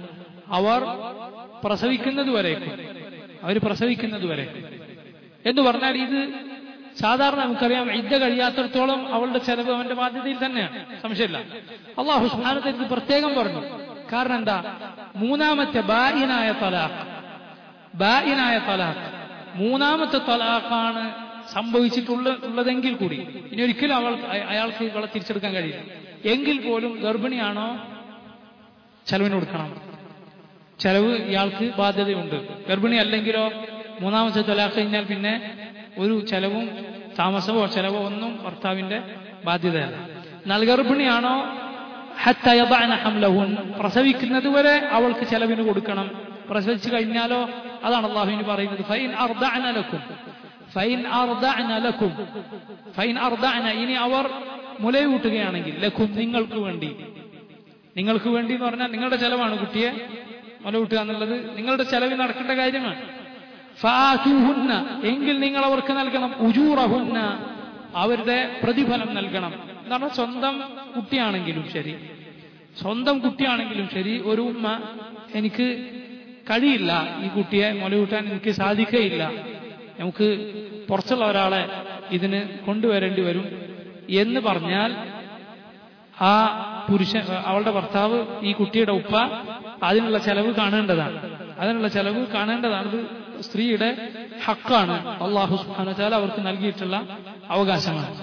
അവർ പ്രസവിക്കുന്നത് വരേക്കും അവർ പ്രസവിക്കുന്നത് വരെ എന്ന് പറഞ്ഞാൽ ഇത് സാധാരണ നമുക്കറിയാം ഇദ്ദ കഴിയാത്തടത്തോളം അവളുടെ ചെലവ് അവന്റെ ബാധ്യതയിൽ തന്നെയാണ് സംശയമില്ല അള്ളാഹു സുബ്ഹാനഹു ഇത് പ്രത്യേകം പറഞ്ഞു കാരണം എന്താ മൂന്നാമത്തെ ബായിനായ തലാഖ് ബായിനായ തലാഖ് മൂന്നാമത്തെ തലാഖാണ് സംഭവിച്ചിട്ടുള്ള ഉള്ളതെങ്കിൽ കൂടി ഇനി ഒരിക്കലും അവൾ അയ- അയാൾക്ക് ഇവളെ തിരിച്ചെടുക്കാൻ കഴിയില്ല എങ്കിൽ പോലും ഗർഭിണിയാണോ ചെലവിന് കൊടുക്കണം ചെലവ് ഇയാൾക്ക് ബാധ്യതയുണ്ട് ഗർഭിണി അല്ലെങ്കിലോ മൂന്നാമത്തെ തൊലാഖ് കഴിഞ്ഞാൽ പിന്നെ ഒരു ചെലവും താമസമോ ചെലവോ ഒന്നും ഭർത്താവിന്റെ ബാധ്യതയല്ല എന്നാൽ ഗർഭിണിയാണോ ഹത്ത യദഅന ഹംലഹുൻ പ്രസവിക്കുന്നത് വരെ അവൾക്ക് ചെലവിന് കൊടുക്കണം പ്രസവിച്ചു കഴിഞ്ഞാലോ അതാണ് അള്ളാഹുവിന് പറയുന്നത് ഫൈൻ അർദഅന ലക്കും ഫൈൻ അർദഅന ലക്കും ഫൈൻ അർദഅന ഇനി അവർ മുലയൂട്ടുകയാണെങ്കിൽ ലക്കും നിങ്ങൾക്ക് വേണ്ടി നിങ്ങൾക്ക് വേണ്ടി എന്ന് പറഞ്ഞാൽ നിങ്ങളുടെ ചെലവാണ് കുട്ടിയെ മുലകൂട്ടുക എന്നുള്ളത് നിങ്ങളുടെ ചെലവിൽ നടക്കേണ്ട കാര്യമാണ് ഫാതുഹുന്ന എങ്കിൽ നിങ്ങൾ അവർക്ക് നൽകണം ഉജൂറഹുന്ന അവരുടെ പ്രതിഫലം നൽകണം എന്താണ് സ്വന്തം കുട്ടിയാണെങ്കിലും ശരി സ്വന്തം കുട്ടിയാണെങ്കിലും ശരി ഒരു ഉമ്മ എനിക്ക് കഴിയില്ല ഈ കുട്ടിയെ മുലകൂട്ടാൻ എനിക്ക് സാധിക്കുകയില്ല നമുക്ക് പുറത്തുള്ള ഒരാളെ ഇതിന് കൊണ്ടുവരേണ്ടി വരും എന്ന് പറഞ്ഞാൽ ആ പുരുഷൻ അവളുടെ ഭർത്താവ് ഈ കുട്ടിയുടെ ഉപ്പ അതിനുള്ള ചെലവ് കാണേണ്ടതാണ് അതിനുള്ള ചെലവ് കാണേണ്ടതാണ് ഇത് സ്ത്രീയുടെ ഹക്കാണ് അള്ളാഹു സുബ്ഹാനഹു അവർക്ക് നൽകിയിട്ടുള്ള അവകാശമാണ്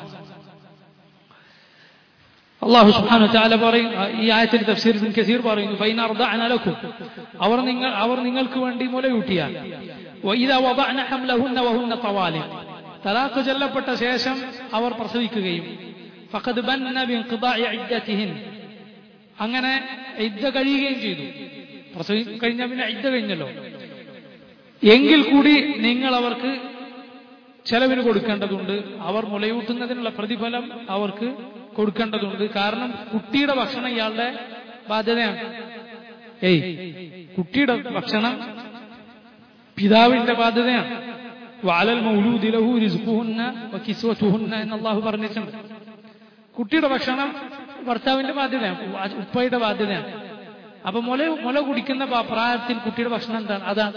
അള്ളാഹു സുബ്ഹാനഹു വതആല പറയും ഈ ആയത്തിന്റെ തഫ്സീർ ഇബ്നു കസീർ പറയുന്നു ഫൈന അർദഅന ലക്കും അവർ നിങ്ങൾ അവർ നിങ്ങൾക്ക് വേണ്ടി മുലയൂട്ടിയാൽ വഇദാ വദഅന ഹംലഹുന്ന വഹുന്ന തവാലിം തലാഖ് ചൊല്ലപ്പെട്ട ശേഷം അവർ പ്രസവിക്കുകയും ഫഖദ് ബന്ന ബിൻഖിദാഇ ഇദ്ദതിഹിൻ അങ്ങനെ ഇദ്ദ കഴിയുകയും ചെയ്തു പ്രസവി കഴിഞ്ഞാൽ പിന്നെ ഇദ്ദ കഴിഞ്ഞല്ലോ എങ്കിൽ കൂടി നിങ്ങൾ അവർക്ക് ചെലവിന് കൊടുക്കേണ്ടതുണ്ട് അവർ മുലയൂട്ടുന്നതിനുള്ള പ്രതിഫലം അവർക്ക് കൊടുക്കേണ്ടതുണ്ട് കാരണം കുട്ടിയുടെ ഭക്ഷണം ഇയാളുടെ ബാധ്യതയാണ് ഏയ് കുട്ടിയുടെ ഭക്ഷണം പിതാവിന്റെ ബാധ്യതയാണ് വാലൽ മൗലൂദി ലഹു റിസ്ഖുഹുന്ന വകിസ്വതുഹുന്ന എന്ന് അള്ളാഹു പറഞ്ഞിട്ടുണ്ട് കുട്ടിയുടെ ഭക്ഷണം ഭർത്താവിന്റെ ബാധ്യതയാണ് ഉപ്പയുടെ ബാധ്യതയാണ് അപ്പൊ മുല മുല കുടിക്കുന്ന പ- പ്രായത്തിൽ കുട്ടിയുടെ ഭക്ഷണം എന്താണ് അതാണ്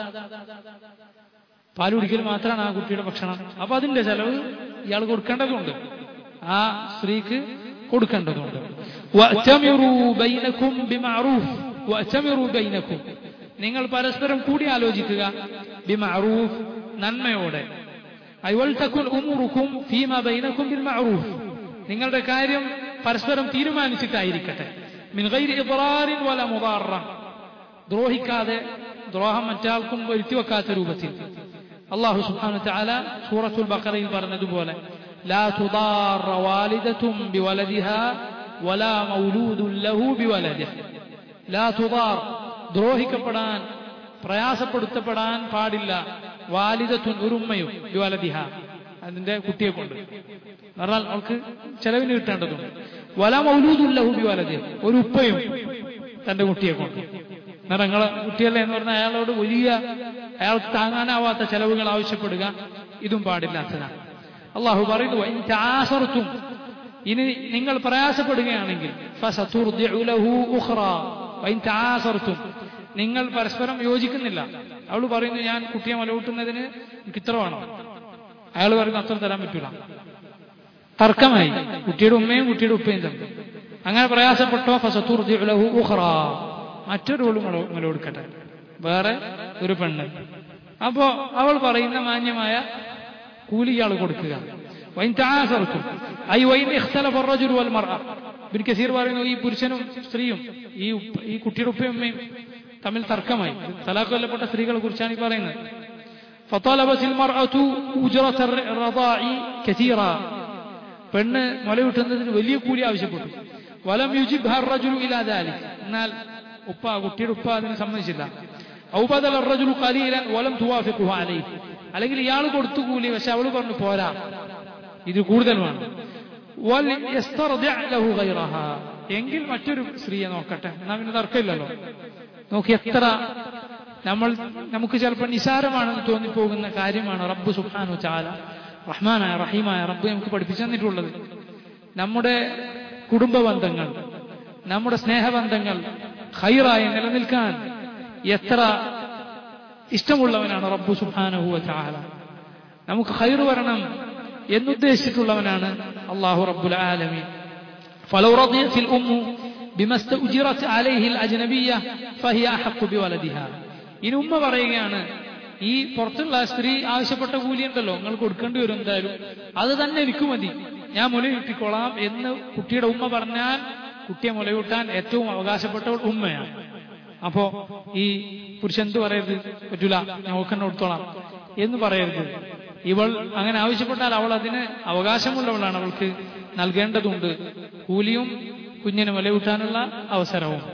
പാൽ കുടിക്കൽ മാത്രമാണ് ആ കുട്ടിയുടെ ഭക്ഷണം അപ്പൊ അതിന്റെ ചെലവ് ഇയാൾ കൊടുക്കേണ്ടതുണ്ട് ആ സ്ത്രീക്ക് കൊടുക്കേണ്ടതുണ്ട് വഅ്തമിറൂ ബൈനക്കും ബിമഅറൂഫ് വഅ്തമിറൂ ബൈനക്കും നിങ്ങൾ പരസ്പരം കൂടി ആലോചിക്കുക ബിമഅറൂഫ് നന്മയോടെ ഐവൽ തക്കുൽ ഉമുറുക്കും ഫീമ ബൈനക്കും ബിൽമഅറൂഫ് നിങ്ങളുടെ കാര്യം പരസ്പരം തീരുമാനിച്ചിട്ടായിരിക്കട്ടെ മിൻ ഗൈരി ഇദ്റാറിൻ വല മുദാറ ദ്രോഹിക്കാതെ ദ്രോഹം മറ്റാൾക്കും വരുത്തി വെക്കാത്ത രൂപത്തിൽ അള്ളാഹു സുബ്ഹാനഹു വതആല സൂറത്തുൽ ബഖറയിൽ പറഞ്ഞതുപോലെ لا تضار والدة بولدها ولا مولود له بولده لا تضار ദ്രോഹിക്കപ്പെടാൻ പ്രയാസപ്പെടുത്തപ്പെടാൻ പാടില്ല വാലിദത്തുൻ ഒരു ഉമ്മയും ബിവലദിഹ അതിന്റെ കുട്ടിയെ കൊണ്ട് എന്ന് പറഞ്ഞാൽ അവൾക്ക് ചെലവിന് കിട്ടേണ്ടതുണ്ട് വല മൗലൂദുല്ലഹു ബിവലദിഹ ഒരു ഉപ്പയും തന്റെ കുട്ടിയെ കൊണ്ട് എന്നാൽ നിങ്ങളെ കുട്ടിയല്ലേ എന്ന് പറഞ്ഞാൽ അയാളോട് വലിയ അയാൾക്ക് താങ്ങാനാവാത്ത ചെലവുകൾ ആവശ്യപ്പെടുക ഇതും പാടില്ലാത്തതാണ് അള്ളാഹു പറയുന്നു "വഇൻ തആസർതും" ഇനി നിങ്ങൾ പ്രയാസപ്പെടുകയാണെങ്കിൽ ഫസതുർദിഉ ലഹു ഉഖ്റാ. വഇൻ തആസർതും നിങ്ങൾ പരസ്പരം യോജിക്കുന്നില്ല അവൾ പറയുന്നു ഞാൻ കുട്ടിയെ മലകൂട്ടുന്നതിന് എനിക്ക് ഇത്ര വേണം അയാൾ പറയുന്നു അത്ര തരാൻ പറ്റൂല തർക്കമായി കുട്ടിയുടെ ഉമ്മയും കുട്ടിയുടെ ഉപ്പയും തമ്മിൽ അങ്ങനെ പ്രയാസപ്പെട്ടോ ഫസതുർദിഉ ലഹു ഉഖ്റാ. മറ്റൊരു മുല കൊടുക്കട്ടെ വേറെ ഒരു പെണ്ണ് അപ്പോ അവൾ പറയുന്ന മാന്യമായ കൂലി ഇയാൾ കൊടുക്കുക വൈൻ താസർക്കും ഐ വൈൻ ഇഖ്തലഫ الرجل والمرأة ഇബ്നു കസീർ പറയുന്നു ഈ പുരുഷനും സ്ത്രീയും ഈ ഉപ്പ- ഈ കുട്ടിയുടെ ഉപ്പയും ഉമ്മയും തമ്മിൽ തർക്കമായി തലാഖ് കൊല്ലപ്പെട്ട സ്ത്രീകളെ കുറിച്ചാണ് ഈ പറയുന്നത് فطلبت المرأة أجرة الرضاع كثيرا പെണ്ണ് മുലയൂട്ടുന്നതിന് വലിയ കൂലി ആവശ്യപ്പെട്ടു വലം യുജിബ് റജുലു ഇലാ ദാലിക് എന്നാൽ ഉപ്പ കുട്ടിയുടെ ഉപ്പ അതിന് സമ്മതിച്ചില്ല ഔബദൽ റജുലു ഖലീലൻ വലം തുവാഫിഖുഹു അലൈഹി അല്ലെങ്കിൽ ഇയാൾ കൊടുത്തു കൂലി പക്ഷെ അവള് പറഞ്ഞു പോരാ ഇത് കൂടുതൽ വേണം വൽ യസ്തർദിഅ ലഹു ഗൈറഹ എങ്കിൽ മറ്റൊരു സ്ത്രീയെ നോക്കട്ടെ എന്നാ പിന്നെ തർക്കമില്ലല്ലോ നോക്കി എത്ര നമ്മൾ നമുക്ക് ചിലപ്പോൾ നിസാരമാണെന്ന് തോന്നിപ്പോകുന്ന കാര്യമാണ് റബ്ബ് സുബ്ഹാനഹു ചാല റഹ്മാനായ റഹീമായ റബ്ബ് നമുക്ക് പഠിപ്പിച്ചു തന്നിട്ടുള്ളത് നമ്മുടെ കുടുംബ ബന്ധങ്ങൾ നമ്മുടെ സ്നേഹബന്ധങ്ങൾ ഹൈറായി നിലനിൽക്കാൻ എത്ര ഇഷ്ടമുള്ളവനാണ് റബ്ബു സുബാനഹുവ ചാഹല നമുക്ക് ഹൈർ വരണം എന്നുദ്ദേശിച്ചിട്ടുള്ളവനാണ് അള്ളാഹു റബ്ബുൽ ആലമീൻ فلو رضيت الأم بما استأجرت عليه الأجنبية فهي أحق بولدها ഇനി ഉമ്മ പറയുകയാണ് ഈ പുറത്തുള്ള സ്ത്രീ ആവശ്യപ്പെട്ട കൂലി ഉണ്ടല്ലോ നിങ്ങൾ കൊടുക്കേണ്ടി വരും എന്തായാലും അത് തന്നെ എനിക്ക് മതി ഞാൻ മുലയൂട്ടിക്കോളാം എന്ന് കുട്ടിയുടെ ഉമ്മ പറഞ്ഞാൽ കുട്ടിയെ മുലയൂട്ടാൻ ഏറ്റവും അവകാശപ്പെട്ടവൾ ഉമ്മയാണ് അപ്പോ ഈ പുരുഷൻ എന്ത് പറയരുത് പറ്റൂല ഞാൻ ഓക്കെന്നെ കൊടുത്തോളാം എന്ന് പറയരുത് ഇവൾ അങ്ങനെ ആവശ്യപ്പെട്ടാൽ അവൾ അതിന് അവകാശമുള്ളവളാണ് അവൾക്ക് നൽകേണ്ടതുണ്ട് കൂലിയും കുഞ്ഞിന് മുലയൂട്ടാനുള്ള അവസരവും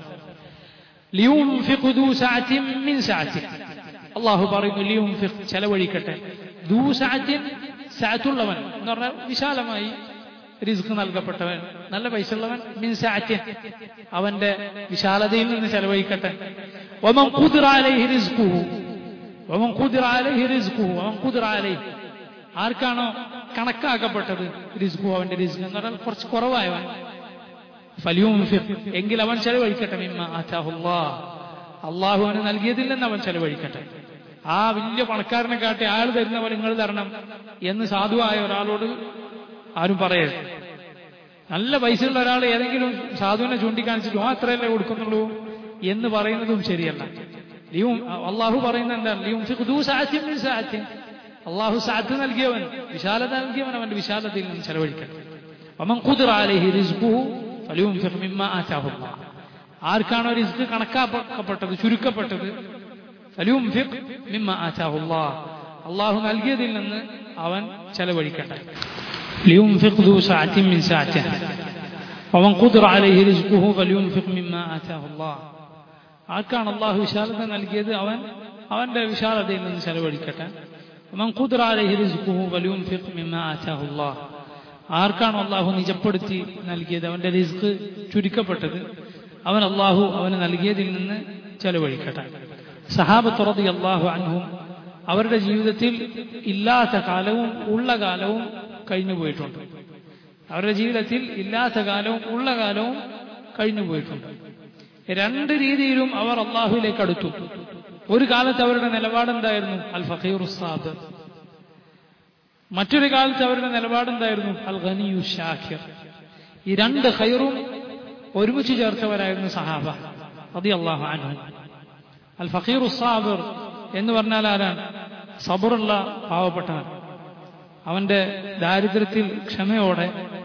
لينفق ذو سعة من سعته അള്ളാഹു പറയുന്നു ലിയുംഫിഖ് ചെലവഴിക്കട്ടെ ദൂ സഅത്തിൻ സഅത്തുള്ളവൻ എന്ന് പറഞ്ഞാൽ വിശാലമായി റിസ്ക് നൽകപ്പെട്ടവൻ നല്ല പൈസ ഉള്ളവൻ മിൻ സഅത്തിൻ അവന്റെ വിശാലതയിൽ നിന്ന് ചെലവഴിക്കട്ടെ വമൻ ഖുദിറ അലൈഹി റിസ്ഖുഹു വമൻ ഖുദിറ അലൈഹി റിസ്ഖുഹു വമൻ ഖുദിറ അലൈഹി ആർക്കാണോ കണക്കാക്കപ്പെട്ടത് റിസ്ഖു അവന്റെ റിസ്ക് എന്ന് പറഞ്ഞാൽ കുറച്ച് കുറവായവൻ ഫലിയുംഫിഖ് എങ്കിൽ അവൻ ചെലവഴിക്കട്ടെ മിമ്മ ആതാഹുല്ലാ അള്ളാഹു അവന് നൽകിയതിൽ നിന്ന് അവൻ ചെലവഴിക്കട്ടെ ആ വലിയ പണക്കാരനെ കാട്ടി അയാൾ തരുന്ന പോലെ നിങ്ങൾ തരണം എന്ന് സാധുവായ ഒരാളോട് ആരും പറയരുത് നല്ല പൈസയുള്ള ഒരാൾ ഏതെങ്കിലും സാധുവിനെ ചൂണ്ടിക്കാണിച്ചിട്ട് ആ അത്രയല്ലേ കൊടുക്കുന്നുള്ളൂ എന്ന് പറയുന്നതും ശരിയല്ല ലിയും അള്ളാഹു പറയുന്നത് എന്താണ് ലിയും ഫിഖ്ദൂ സഅത്തിൻ മിൻ സഅത്തിൻ അള്ളാഹു സാത്ത് നൽകിയവൻ വിശാലത നൽകിയവൻ അവന്റെ വിശാലതയിൽ നിന്ന് ചെലവഴിക്കട്ടെ വമൻ ഖുദിറ അലൈഹി റിസ്ഖുഹു ഫലിയുൻഫിഖ് മിമ്മ ആതാഹു അല്ലാഹ് ആർക്കാണോ റിസ്ക് കണക്കാക്കപ്പെട്ടത് ചുരുക്കപ്പെട്ടത് ഫലിയുംഫിഖ് മിമ്മ ആതാഹു അല്ലാഹ് അള്ളാഹു നൽകിയതിൽ നിന്ന് അവൻ ചെലവഴിക്കട്ടെ لينفق ذو سعة من سعته ومن قدر عليه رزقه فلينفق مما آتاه الله ആർക്കാണ് അള്ളാഹു വിശാലത നൽകിയത് അവൻ അവന്റെ വിശാലതയിൽ നിന്ന് ചെലവഴിക്കട്ടെ من قدر عليه رزقه فلينفق مما آتاه الله ആർക്കാണോ അള്ളാഹു നിജപ്പെടുത്തി നൽകിയത് അവന്റെ റിസ്ക് ചുരുക്കപ്പെട്ടത് അവൻ അള്ളാഹു അവന് നൽകിയതിൽ നിന്ന് ചെലവഴിക്കട്ടെ സഹാബത്തുറതി അള്ളാഹു അൻഹും അവരുടെ ജീവിതത്തിൽ ഇല്ലാത്ത കാലവും ഉള്ള കാലവും കഴിഞ്ഞു പോയിട്ടുണ്ട് അവരുടെ ജീവിതത്തിൽ ഇല്ലാത്ത കാലവും ഉള്ള കാലവും കഴിഞ്ഞു പോയിട്ടുണ്ട് രണ്ട് രീതിയിലും അവർ അള്ളാഹുവിലേക്ക് അടുത്തു ഒരു കാലത്ത് അവരുടെ നിലപാടെന്തായിരുന്നു അൽ ഫഖീർ ഉസ്താദ് മറ്റൊരു കാലത്ത് അവരുടെ നിലപാടെന്തായിരുന്നു അൽ ഖനിയു ഷാഖിർ ഈ രണ്ട് ഖൈറും ഒരുമിച്ച് ചേർത്തവരായിരുന്നു സഹാബ അതി അള്ളാഹു അനു അൽ ഫഖീർ ഉസാബിർ എന്ന് പറഞ്ഞാൽ ആരാണ് സബറുള്ള പാവപ്പെട്ടവൻ അവന്റെ ദാരിദ്ര്യത്തിൽ ക്ഷമയോടെ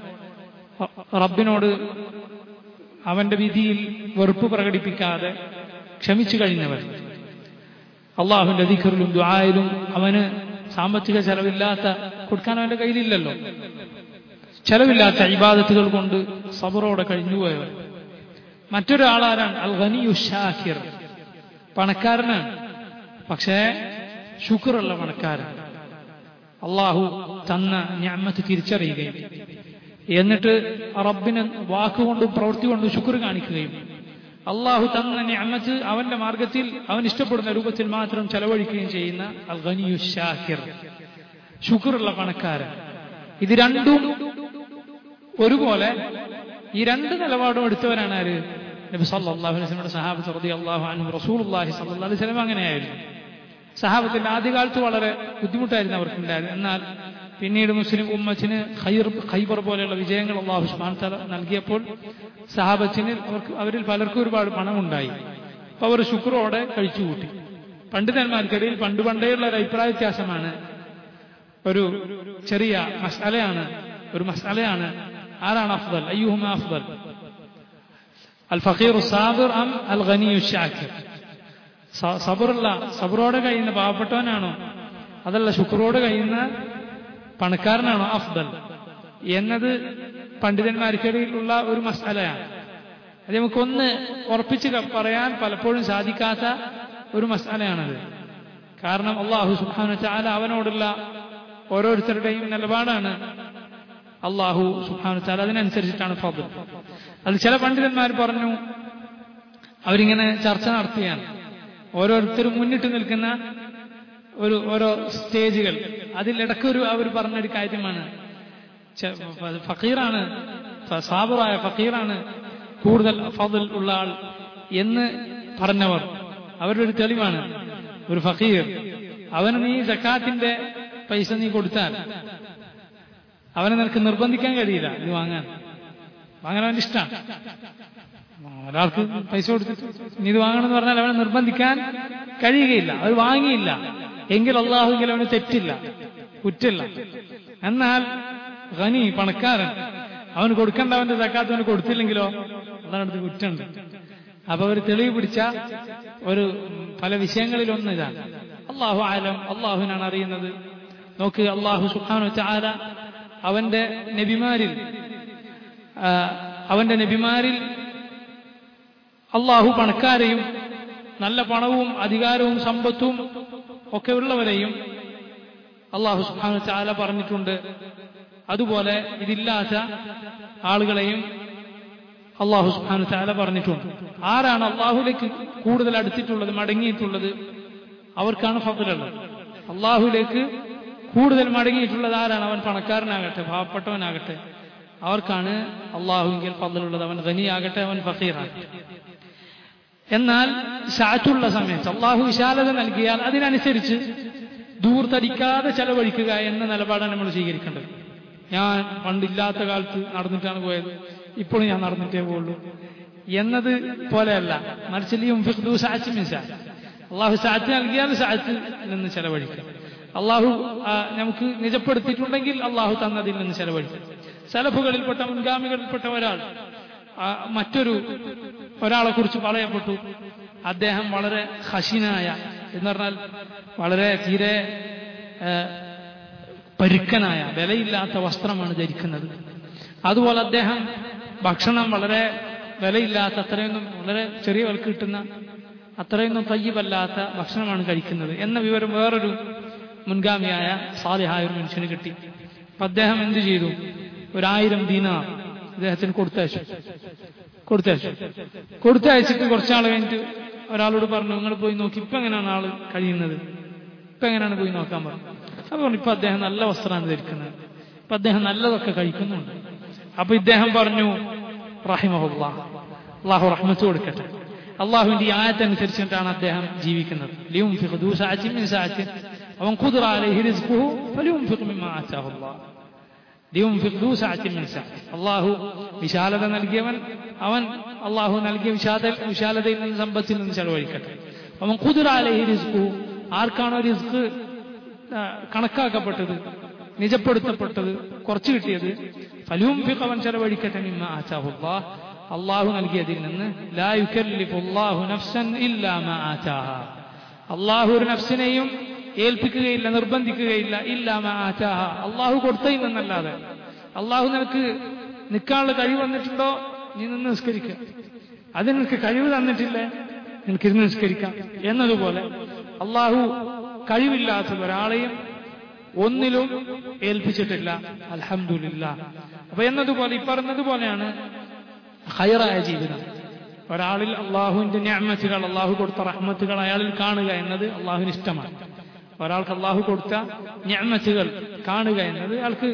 റബ്ബിനോട് അവന്റെ വിധിയിൽ വെറുപ്പ് പ്രകടിപ്പിക്കാതെ ക്ഷമിച്ചു കഴിഞ്ഞവൻ അള്ളാഹുവിന്റെ ദിഖറിലും ദ്വായിലും അവന് സാമ്പത്തിക ചെലവില്ലാത്ത കൊടുക്കാൻ അവന്റെ കയ്യിലില്ലല്ലോ ചെലവില്ലാത്ത ഇബാദത്തുകൾ കൊണ്ട് സബറോടെ കഴിഞ്ഞുപോയവർ മറ്റൊരാളാരാണ് അൽ ഖനിയു ഷാക്കിർ പണക്കാരനാണ് പക്ഷേ ശുക്റുള്ള പണക്കാരൻ അള്ളാഹു തന്ന ഞാമത്ത് തിരിച്ചറിയുകയും എന്നിട്ട് റബ്ബിന് വാക്കുകൊണ്ടും പ്രവൃത്തി കൊണ്ടും ശുക്ർ കാണിക്കുകയും അള്ളാഹു തന്ന ഞാമത്ത് അവന്റെ മാർഗത്തിൽ അവൻ ഇഷ്ടപ്പെടുന്ന രൂപത്തിൽ മാത്രം ചെലവഴിക്കുകയും ചെയ്യുന്ന അൽ ഖനിയു ഷാക്കിർ ശുക്റുള്ള പണക്കാരൻ ഇത് രണ്ടും ഒരുപോലെ ഈ രണ്ട് നിലപാടും എടുത്തവരാണ് ആര് നബി സല്ലല്ലാഹു അലൈഹി വസല്ലമയുടെ സഹാബത്ത് റളിയല്ലാഹു അൻഹു റസൂലുള്ളാഹി സ്വല്ലല്ലാഹു അലൈഹി വസല്ലം അങ്ങനെയായിരുന്നു സഹാബത്തിന്റെ ആദ്യകാലത്ത് വളരെ ബുദ്ധിമുട്ടായിരുന്നു അവർക്കുണ്ടായിരുന്നത് എന്നാൽ പിന്നീട് മുസ്ലിം ഉമ്മത്തിന് ഖൈർ ഖൈബർ പോലെയുള്ള വിജയങ്ങൾ അള്ളാഹു സുബ്ഹാനഹു തആല നൽകിയപ്പോൾ സഹാബത്തിന് അവർക്ക് അവരിൽ പലർക്കും ഒരുപാട് പണമുണ്ടായി അപ്പോൾ അവർ ശുക്രോടെ കഴിച്ചുകൂട്ടി പണ്ഡിതന്മാർക്കിടയിൽ പണ്ട് പണ്ടേയുള്ള ഒരു അഭിപ്രായ വ്യത്യാസമാണ് ഒരു ചെറിയ മസാലയാണ് ഒരു മസാലയാണ് ആരാണ് അഫ്ദൽ അയ്യുഹുമ അഫ്ദൽ അൽ ഫഖീർ സാബിർ അം അൽ ഖനിയു ഷാക്കിർ സബറുള്ള സബറോടെ കഴിയുന്ന പാവപ്പെട്ടവനാണോ അതല്ല ശുക്രോട് കഴിയുന്ന പണക്കാരനാണോ അഫ്ദൽ എന്നത് പണ്ഡിതന്മാർക്കിടയിലുള്ള ഒരു മസാലയാണ് അത് നമുക്കൊന്ന് ഉറപ്പിച്ച് പറയാൻ പലപ്പോഴും സാധിക്കാത്ത ഒരു മസാലയാണത് കാരണം അള്ളാഹു സുബാനു ചാല അവനോടുള്ള ഓരോരുത്തരുടെയും നിലപാടാണ് അള്ളാഹു സുബാനു ചാല അതിനനുസരിച്ചിട്ടാണ് ഫضൽ അത് ചില പണ്ഡിതന്മാർ പറഞ്ഞു അവരിങ്ങനെ ചർച്ച നടത്തുകയാണ് ഓരോരുത്തരും മുന്നിട്ട് നിൽക്കുന്ന ഒരു ഓരോ സ്റ്റേജുകൾ അതിലിടക്കൊരു അവർ പറഞ്ഞൊരു കാര്യമാണ് ഫക്കീറാണ് സാബറായ ഫക്കീറാണ് കൂടുതൽ ഫضൽ ഉള്ള ആൾ എന്ന് പറഞ്ഞവർ അവരുടെ ഒരു തെളിവാണ് ഒരു ഫക്കീർ അവന് നീ സക്കാത്തിന്റെ പൈസ നീ കൊടുത്താൽ അവനെ നിനക്ക് നിർബന്ധിക്കാൻ കഴിയില്ല ഇത് വാങ്ങാൻ വാങ്ങാൻ അവൻ്റെ ഇഷ്ടമാണ് ഒരാൾക്ക് പൈസ കൊടുത്തിട്ട് നീ ഇത് വാങ്ങണമെന്ന് പറഞ്ഞാൽ അവനെ നിർബന്ധിക്കാൻ കഴിയുകയില്ല അത് വാങ്ങിയില്ല എങ്കിൽ അള്ളാഹുങ്കിൽ അവന് തെറ്റില്ല കുറ്റില്ല എന്നാൽ ഖനി പണക്കാരൻ അവന് കൊടുക്കേണ്ട അവന്റെ സക്കാത്ത് അവന് കൊടുത്തില്ലെങ്കിലോ അള്ളാഹടുത്ത് കുറ്റുണ്ട് അപ്പൊ ഒരു തെളിവ് പിടിച്ച ഒരു പല വിഷയങ്ങളിൽ ഒന്ന് ഇതാണ് അള്ളാഹു ആലം അള്ളാഹുവിനാണ് അറിയുന്നത് നോക്ക് അള്ളാഹു സുഖാനു ചാല അവന്റെ നബിമാരിൽ ആ, അവന്റെ നബിമാരിൽ അള്ളാഹു പണക്കാരെയും നല്ല പണവും അധികാരവും സമ്പത്തും ഒക്കെ ഉള്ളവരെയും അള്ളാഹു സുബ്ഹാനഹു വ തആല പറഞ്ഞിട്ടുണ്ട് അതുപോലെ ഇതില്ലാത്ത ആളുകളെയും അള്ളാഹു സുബ്ഹാനഹു വ തആല പറഞ്ഞിട്ടുണ്ട് ആരാണ് അള്ളാഹുലേക്ക് കൂടുതൽ അടുത്തിട്ടുള്ളത് മടങ്ങിയിട്ടുള്ളത് അവർക്കാണ് ഫضലുള്ളത് അള്ളാഹുലേക്ക് കൂടുതൽ മടങ്ങിയിട്ടുള്ളത് ആരാണ് അവൻ പണക്കാരനാകട്ടെ പാവപ്പെട്ടവനാകട്ടെ അവർക്കാണ് അള്ളാഹുവിൽ ഫضലുള്ളത് അവൻ ഖനിയാകട്ടെ അവൻ ഫഖീറാകട്ടെ എന്നാൽ സാറ്റുള്ള സമയത്ത് അള്ളാഹു വിശാലത നൽകിയാൽ അതിനനുസരിച്ച് ദൂർത്തടിക്കാതെ ചെലവഴിക്കുക എന്ന നിലപാടാണ് നമ്മൾ സ്വീകരിക്കേണ്ടത് ഞാൻ പണ്ടില്ലാത്ത കാലത്ത് നടന്നിട്ടാണ് പോയത് ഇപ്പോൾ ഞാൻ നടന്നിട്ടേ പോകുള്ളൂ എന്നത് പോലെയല്ല മറിച്ചിലും അള്ളാഹു സാറ്റ് നൽകിയാൽ സാറ്റ് നിന്ന് ചെലവഴിക്കുക അള്ളാഹു ആ, നമുക്ക് നിജപ്പെടുത്തിയിട്ടുണ്ടെങ്കിൽ അള്ളാഹു തന്നതിൽ നിന്ന് ചെലവഴിക്കും സലഫുകളിൽപ്പെട്ട മുൻഗാമികളിൽപ്പെട്ട ഒരാൾ ആ, മറ്റൊരു ഒരാളെ കുറിച്ച് പറയപ്പെട്ടു അദ്ദേഹം വളരെ ഹസിനായ എന്ന് പറഞ്ഞാൽ വളരെ തീരെ ആ, പരുക്കനായ വിലയില്ലാത്ത വസ്ത്രമാണ് ധരിക്കുന്നത് അതുപോലെ അദ്ദേഹം ഭക്ഷണം വളരെ വിലയില്ലാത്ത അത്രയൊന്നും വളരെ ചെറിയ വിലക്ക് കിട്ടുന്ന അത്രയൊന്നും തയ്യബല്ലാത്ത ഭക്ഷണമാണ് കഴിക്കുന്നത് എന്ന വിവരം വേറൊരു മുൻഗാമിയായ സാലിഹായ ഒരു മനുഷ്യന് കിട്ടി അപ്പൊ അദ്ദേഹം എന്ത് ചെയ്തു ഒരായിരം ദീനാർ അദ്ദേഹത്തിന് കൊടുത്തയച്ചു കൊടുത്തയച്ചു കൊടുത്തയച്ചിട്ട് കുറച്ചാൾ കഴിഞ്ഞിട്ട് ഒരാളോട് പറഞ്ഞു നിങ്ങൾ പോയി നോക്കി ഇപ്പൊ എങ്ങനെയാണ് ആള് കഴിയുന്നത് ഇപ്പൊ എങ്ങനെയാണ് പോയി നോക്കാൻ പറഞ്ഞു അപ്പൊ പറഞ്ഞു ഇപ്പൊ അദ്ദേഹം നല്ല വസ്ത്രമാണ് ധരിക്കുന്നത് ഇപ്പൊ അദ്ദേഹം നല്ലതൊക്കെ കഴിക്കുന്നുണ്ട് അപ്പൊ ഇദ്ദേഹം പറഞ്ഞു റഹിമഹുല്ലാ അള്ളാഹു റഹ്മത്ത് കൊടുക്കട്ടെ അള്ളാഹുവിന്റെ ഈ ആയത്തനുസരിച്ചിട്ടാണ് അദ്ദേഹം ജീവിക്കുന്നത് ലിയുംഫിഖ് ദൂ സഅത്തിൻ മിൻ സഅത്തിൻ അവൻ ഖുദ്റ അലൈഹി റിസ്ഖുഹു ഫലിയുംഫിഖ് മിമ്മാ ആതാഹു അല്ലാഹ് ലിയുംഫിഖ് ദൂ സഅത്തിൻ മിൻ സഅത്തിൻ അള്ളാഹു വിശാലത നൽകിയവൻ അവൻ അള്ളാഹു നൽകിയ വിശാല വിശാലതയിൽ നിന്ന് സമ്പത്തിൽ നിന്ന് ചെലവഴിക്കട്ടെ അവൻ ഖുദ്റ അലൈഹി റിസ്ഖുഹു ആർക്കാണോ റിസ്ക് ആ, കണക്കാക്കപ്പെട്ടത് നിജപ്പെടുത്തപ്പെട്ടത് കുറച്ച് കിട്ടിയത് ഫലൂംഫിഖ് അവൻ ചെലവഴിക്കട്ടെ മിമ്മ ആതാഹു അല്ലാഹ് അള്ളാഹു നൽകിയതിൽ നിന്ന് ലാ യുകല്ലിഫു അല്ലാഹു നഫ്സൻ ഇല്ലാ മാ ആതാഹ അള്ളാഹു ഒരു നഫ്സിനെയും ഏൽപ്പിക്കുകയില്ല നിർബന്ധിക്കുകയില്ല ഇല്ലാ മാ ആതാഹ അള്ളാഹു കൊടുത്തതിൽ നിന്നല്ലാതെ അള്ളാഹു നിനക്ക് നിൽക്കാനുള്ള കഴിവ് വന്നിട്ടുണ്ടോ നീ നിന്ന് നിസ്കരിക്കുക അത് നിനക്ക് കഴിവ് തന്നിട്ടില്ലേ നിനക്ക് ഇരുന്ന് നിസ്കരിക്കാം എന്നതുപോലെ അള്ളാഹു കഴിവില്ലാത്ത ഒരാളെയും ഒന്നിലും ഏൽപ്പിച്ചിട്ടില്ല അൽഹംദുലില്ല അപ്പൊ എന്നതുപോലെ ഈ പറഞ്ഞതുപോലെയാണ് ഹൈറായ ജീവിതം ഒരാളിൽ അള്ളാഹുവിന്റെ ഞാമത്തുകൾ അള്ളാഹു കൊടുത്ത റഹ്മത്തുകൾ അയാളിൽ കാണുക എന്നത് അള്ളാഹുവിന് ഇഷ്ടമാണ് ഒരാൾക്ക് അള്ളാഹു കൊടുത്ത ഞാമത്തുകൾ കാണുക എന്നത് അയാൾക്ക്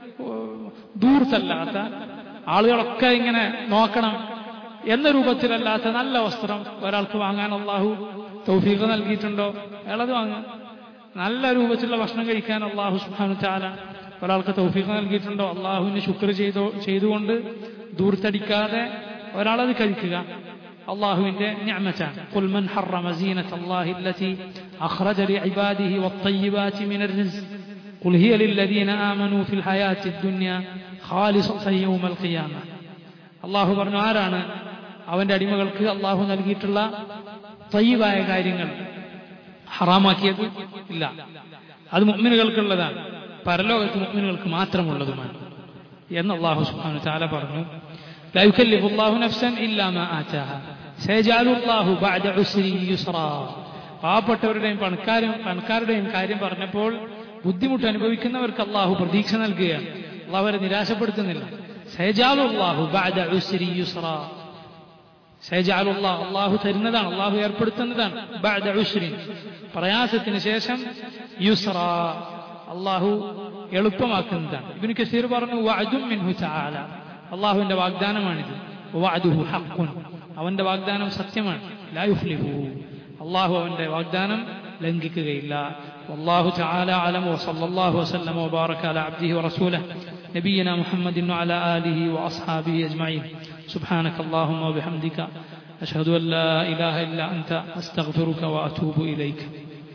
ദൂർത്തല്ലാത്ത ആളുകളൊക്കെ ഇങ്ങനെ നോക്കണം എന്ന രൂപത്തിലല്ലാത്ത നല്ല വസ്ത്രം ഒരാൾക്ക് വാങ്ങാൻ അള്ളാഹു തൗഫീഖ് നൽകിയിട്ടുണ്ടോ അയാളത് വാങ്ങാം നല്ല രൂപത്തിലുള്ള ഭക്ഷണം കഴിക്കാൻ അള്ളാഹു സുഹാനു ചാല ഒരാൾക്ക് തൗഫീഖ് നൽകിയിട്ടുണ്ടോ അള്ളാഹുവിന് ശുക്ർ ചെയ്തോ ചെയ്തുകൊണ്ട് ദൂർത്തടിക്കാതെ ഒരാളത് കഴിക്കുക അള്ളാഹുവിന്റെ ഞാമറ്റാണ് قل من حرم زينة الله التي أخرج لعباده والطيبات من الرزق قل هي للذين آمنوا في الحياة الدنيا خالصة يوم القيامة അള്ളാഹു പറഞ്ഞു ആരാണ് അവന്റെ അടിമകൾക്ക് അള്ളാഹു നൽകിയിട്ടുള്ള തയ്യവായ കാര്യങ്ങൾ ഹറാമാക്കിയത് ഇല്ല അത് മുഅ്മിനുകൾക്കുള്ളതാണ് പരലോകത്ത് മുഅ്മിനുകൾക്ക് മാത്രമുള്ളതുമാണ് എന്ന് അള്ളാഹു സുബ്ഹാനഹു തആല പറഞ്ഞു لا يكلف الله نفسا إلا ما آتاها سيجعل الله بعد عسر يسرا പാവപ്പെട്ടവരുടെയും പണക്കാരും പണക്കാരുടെയും കാര്യം പറഞ്ഞപ്പോൾ ബുദ്ധിമുട്ട് അനുഭവിക്കുന്നവർക്ക് അള്ളാഹു പ്രതീക്ഷ നൽകുകയാണ് അള്ളാഹു അവരെ നിരാശപ്പെടുത്തുന്നില്ല സേജാലുള്ളാഹു ബഅദ ഉസ്രി യുസ്ര സേജാലുള്ള അള്ളാഹു തരുന്നതാണ് അള്ളാഹു ഏർപ്പെടുത്തുന്നതാണ് ബഅദ ഉസ്രിൻ പ്രയാസത്തിന് ശേഷം യുസ്ര അള്ളാഹു എളുപ്പമാക്കുന്നതാണ് ഇബ്നു കസീർ പറഞ്ഞു വഅദും മിൻഹു തആല അള്ളാഹുവിന്റെ വാഗ്ദാനമാണിത് വഅദുഹു ഹഖ്ഖുൻ അവന്റെ വാഗ്ദാനം സത്യമാണ് ലാ യുഫ്ലിഹു അള്ളാഹു അവന്റെ വാഗ്ദാനം ലംഘിക്കുകയില്ല والله تعالى أعلم وصلى الله وسلم وبارك على عبده ورسوله نبينا محمد وعلى آله وأصحابه أجمعين سبحانك اللهم وبحمدك أشهد أن لا إله إلا أنت أستغفرك وأتوب إليك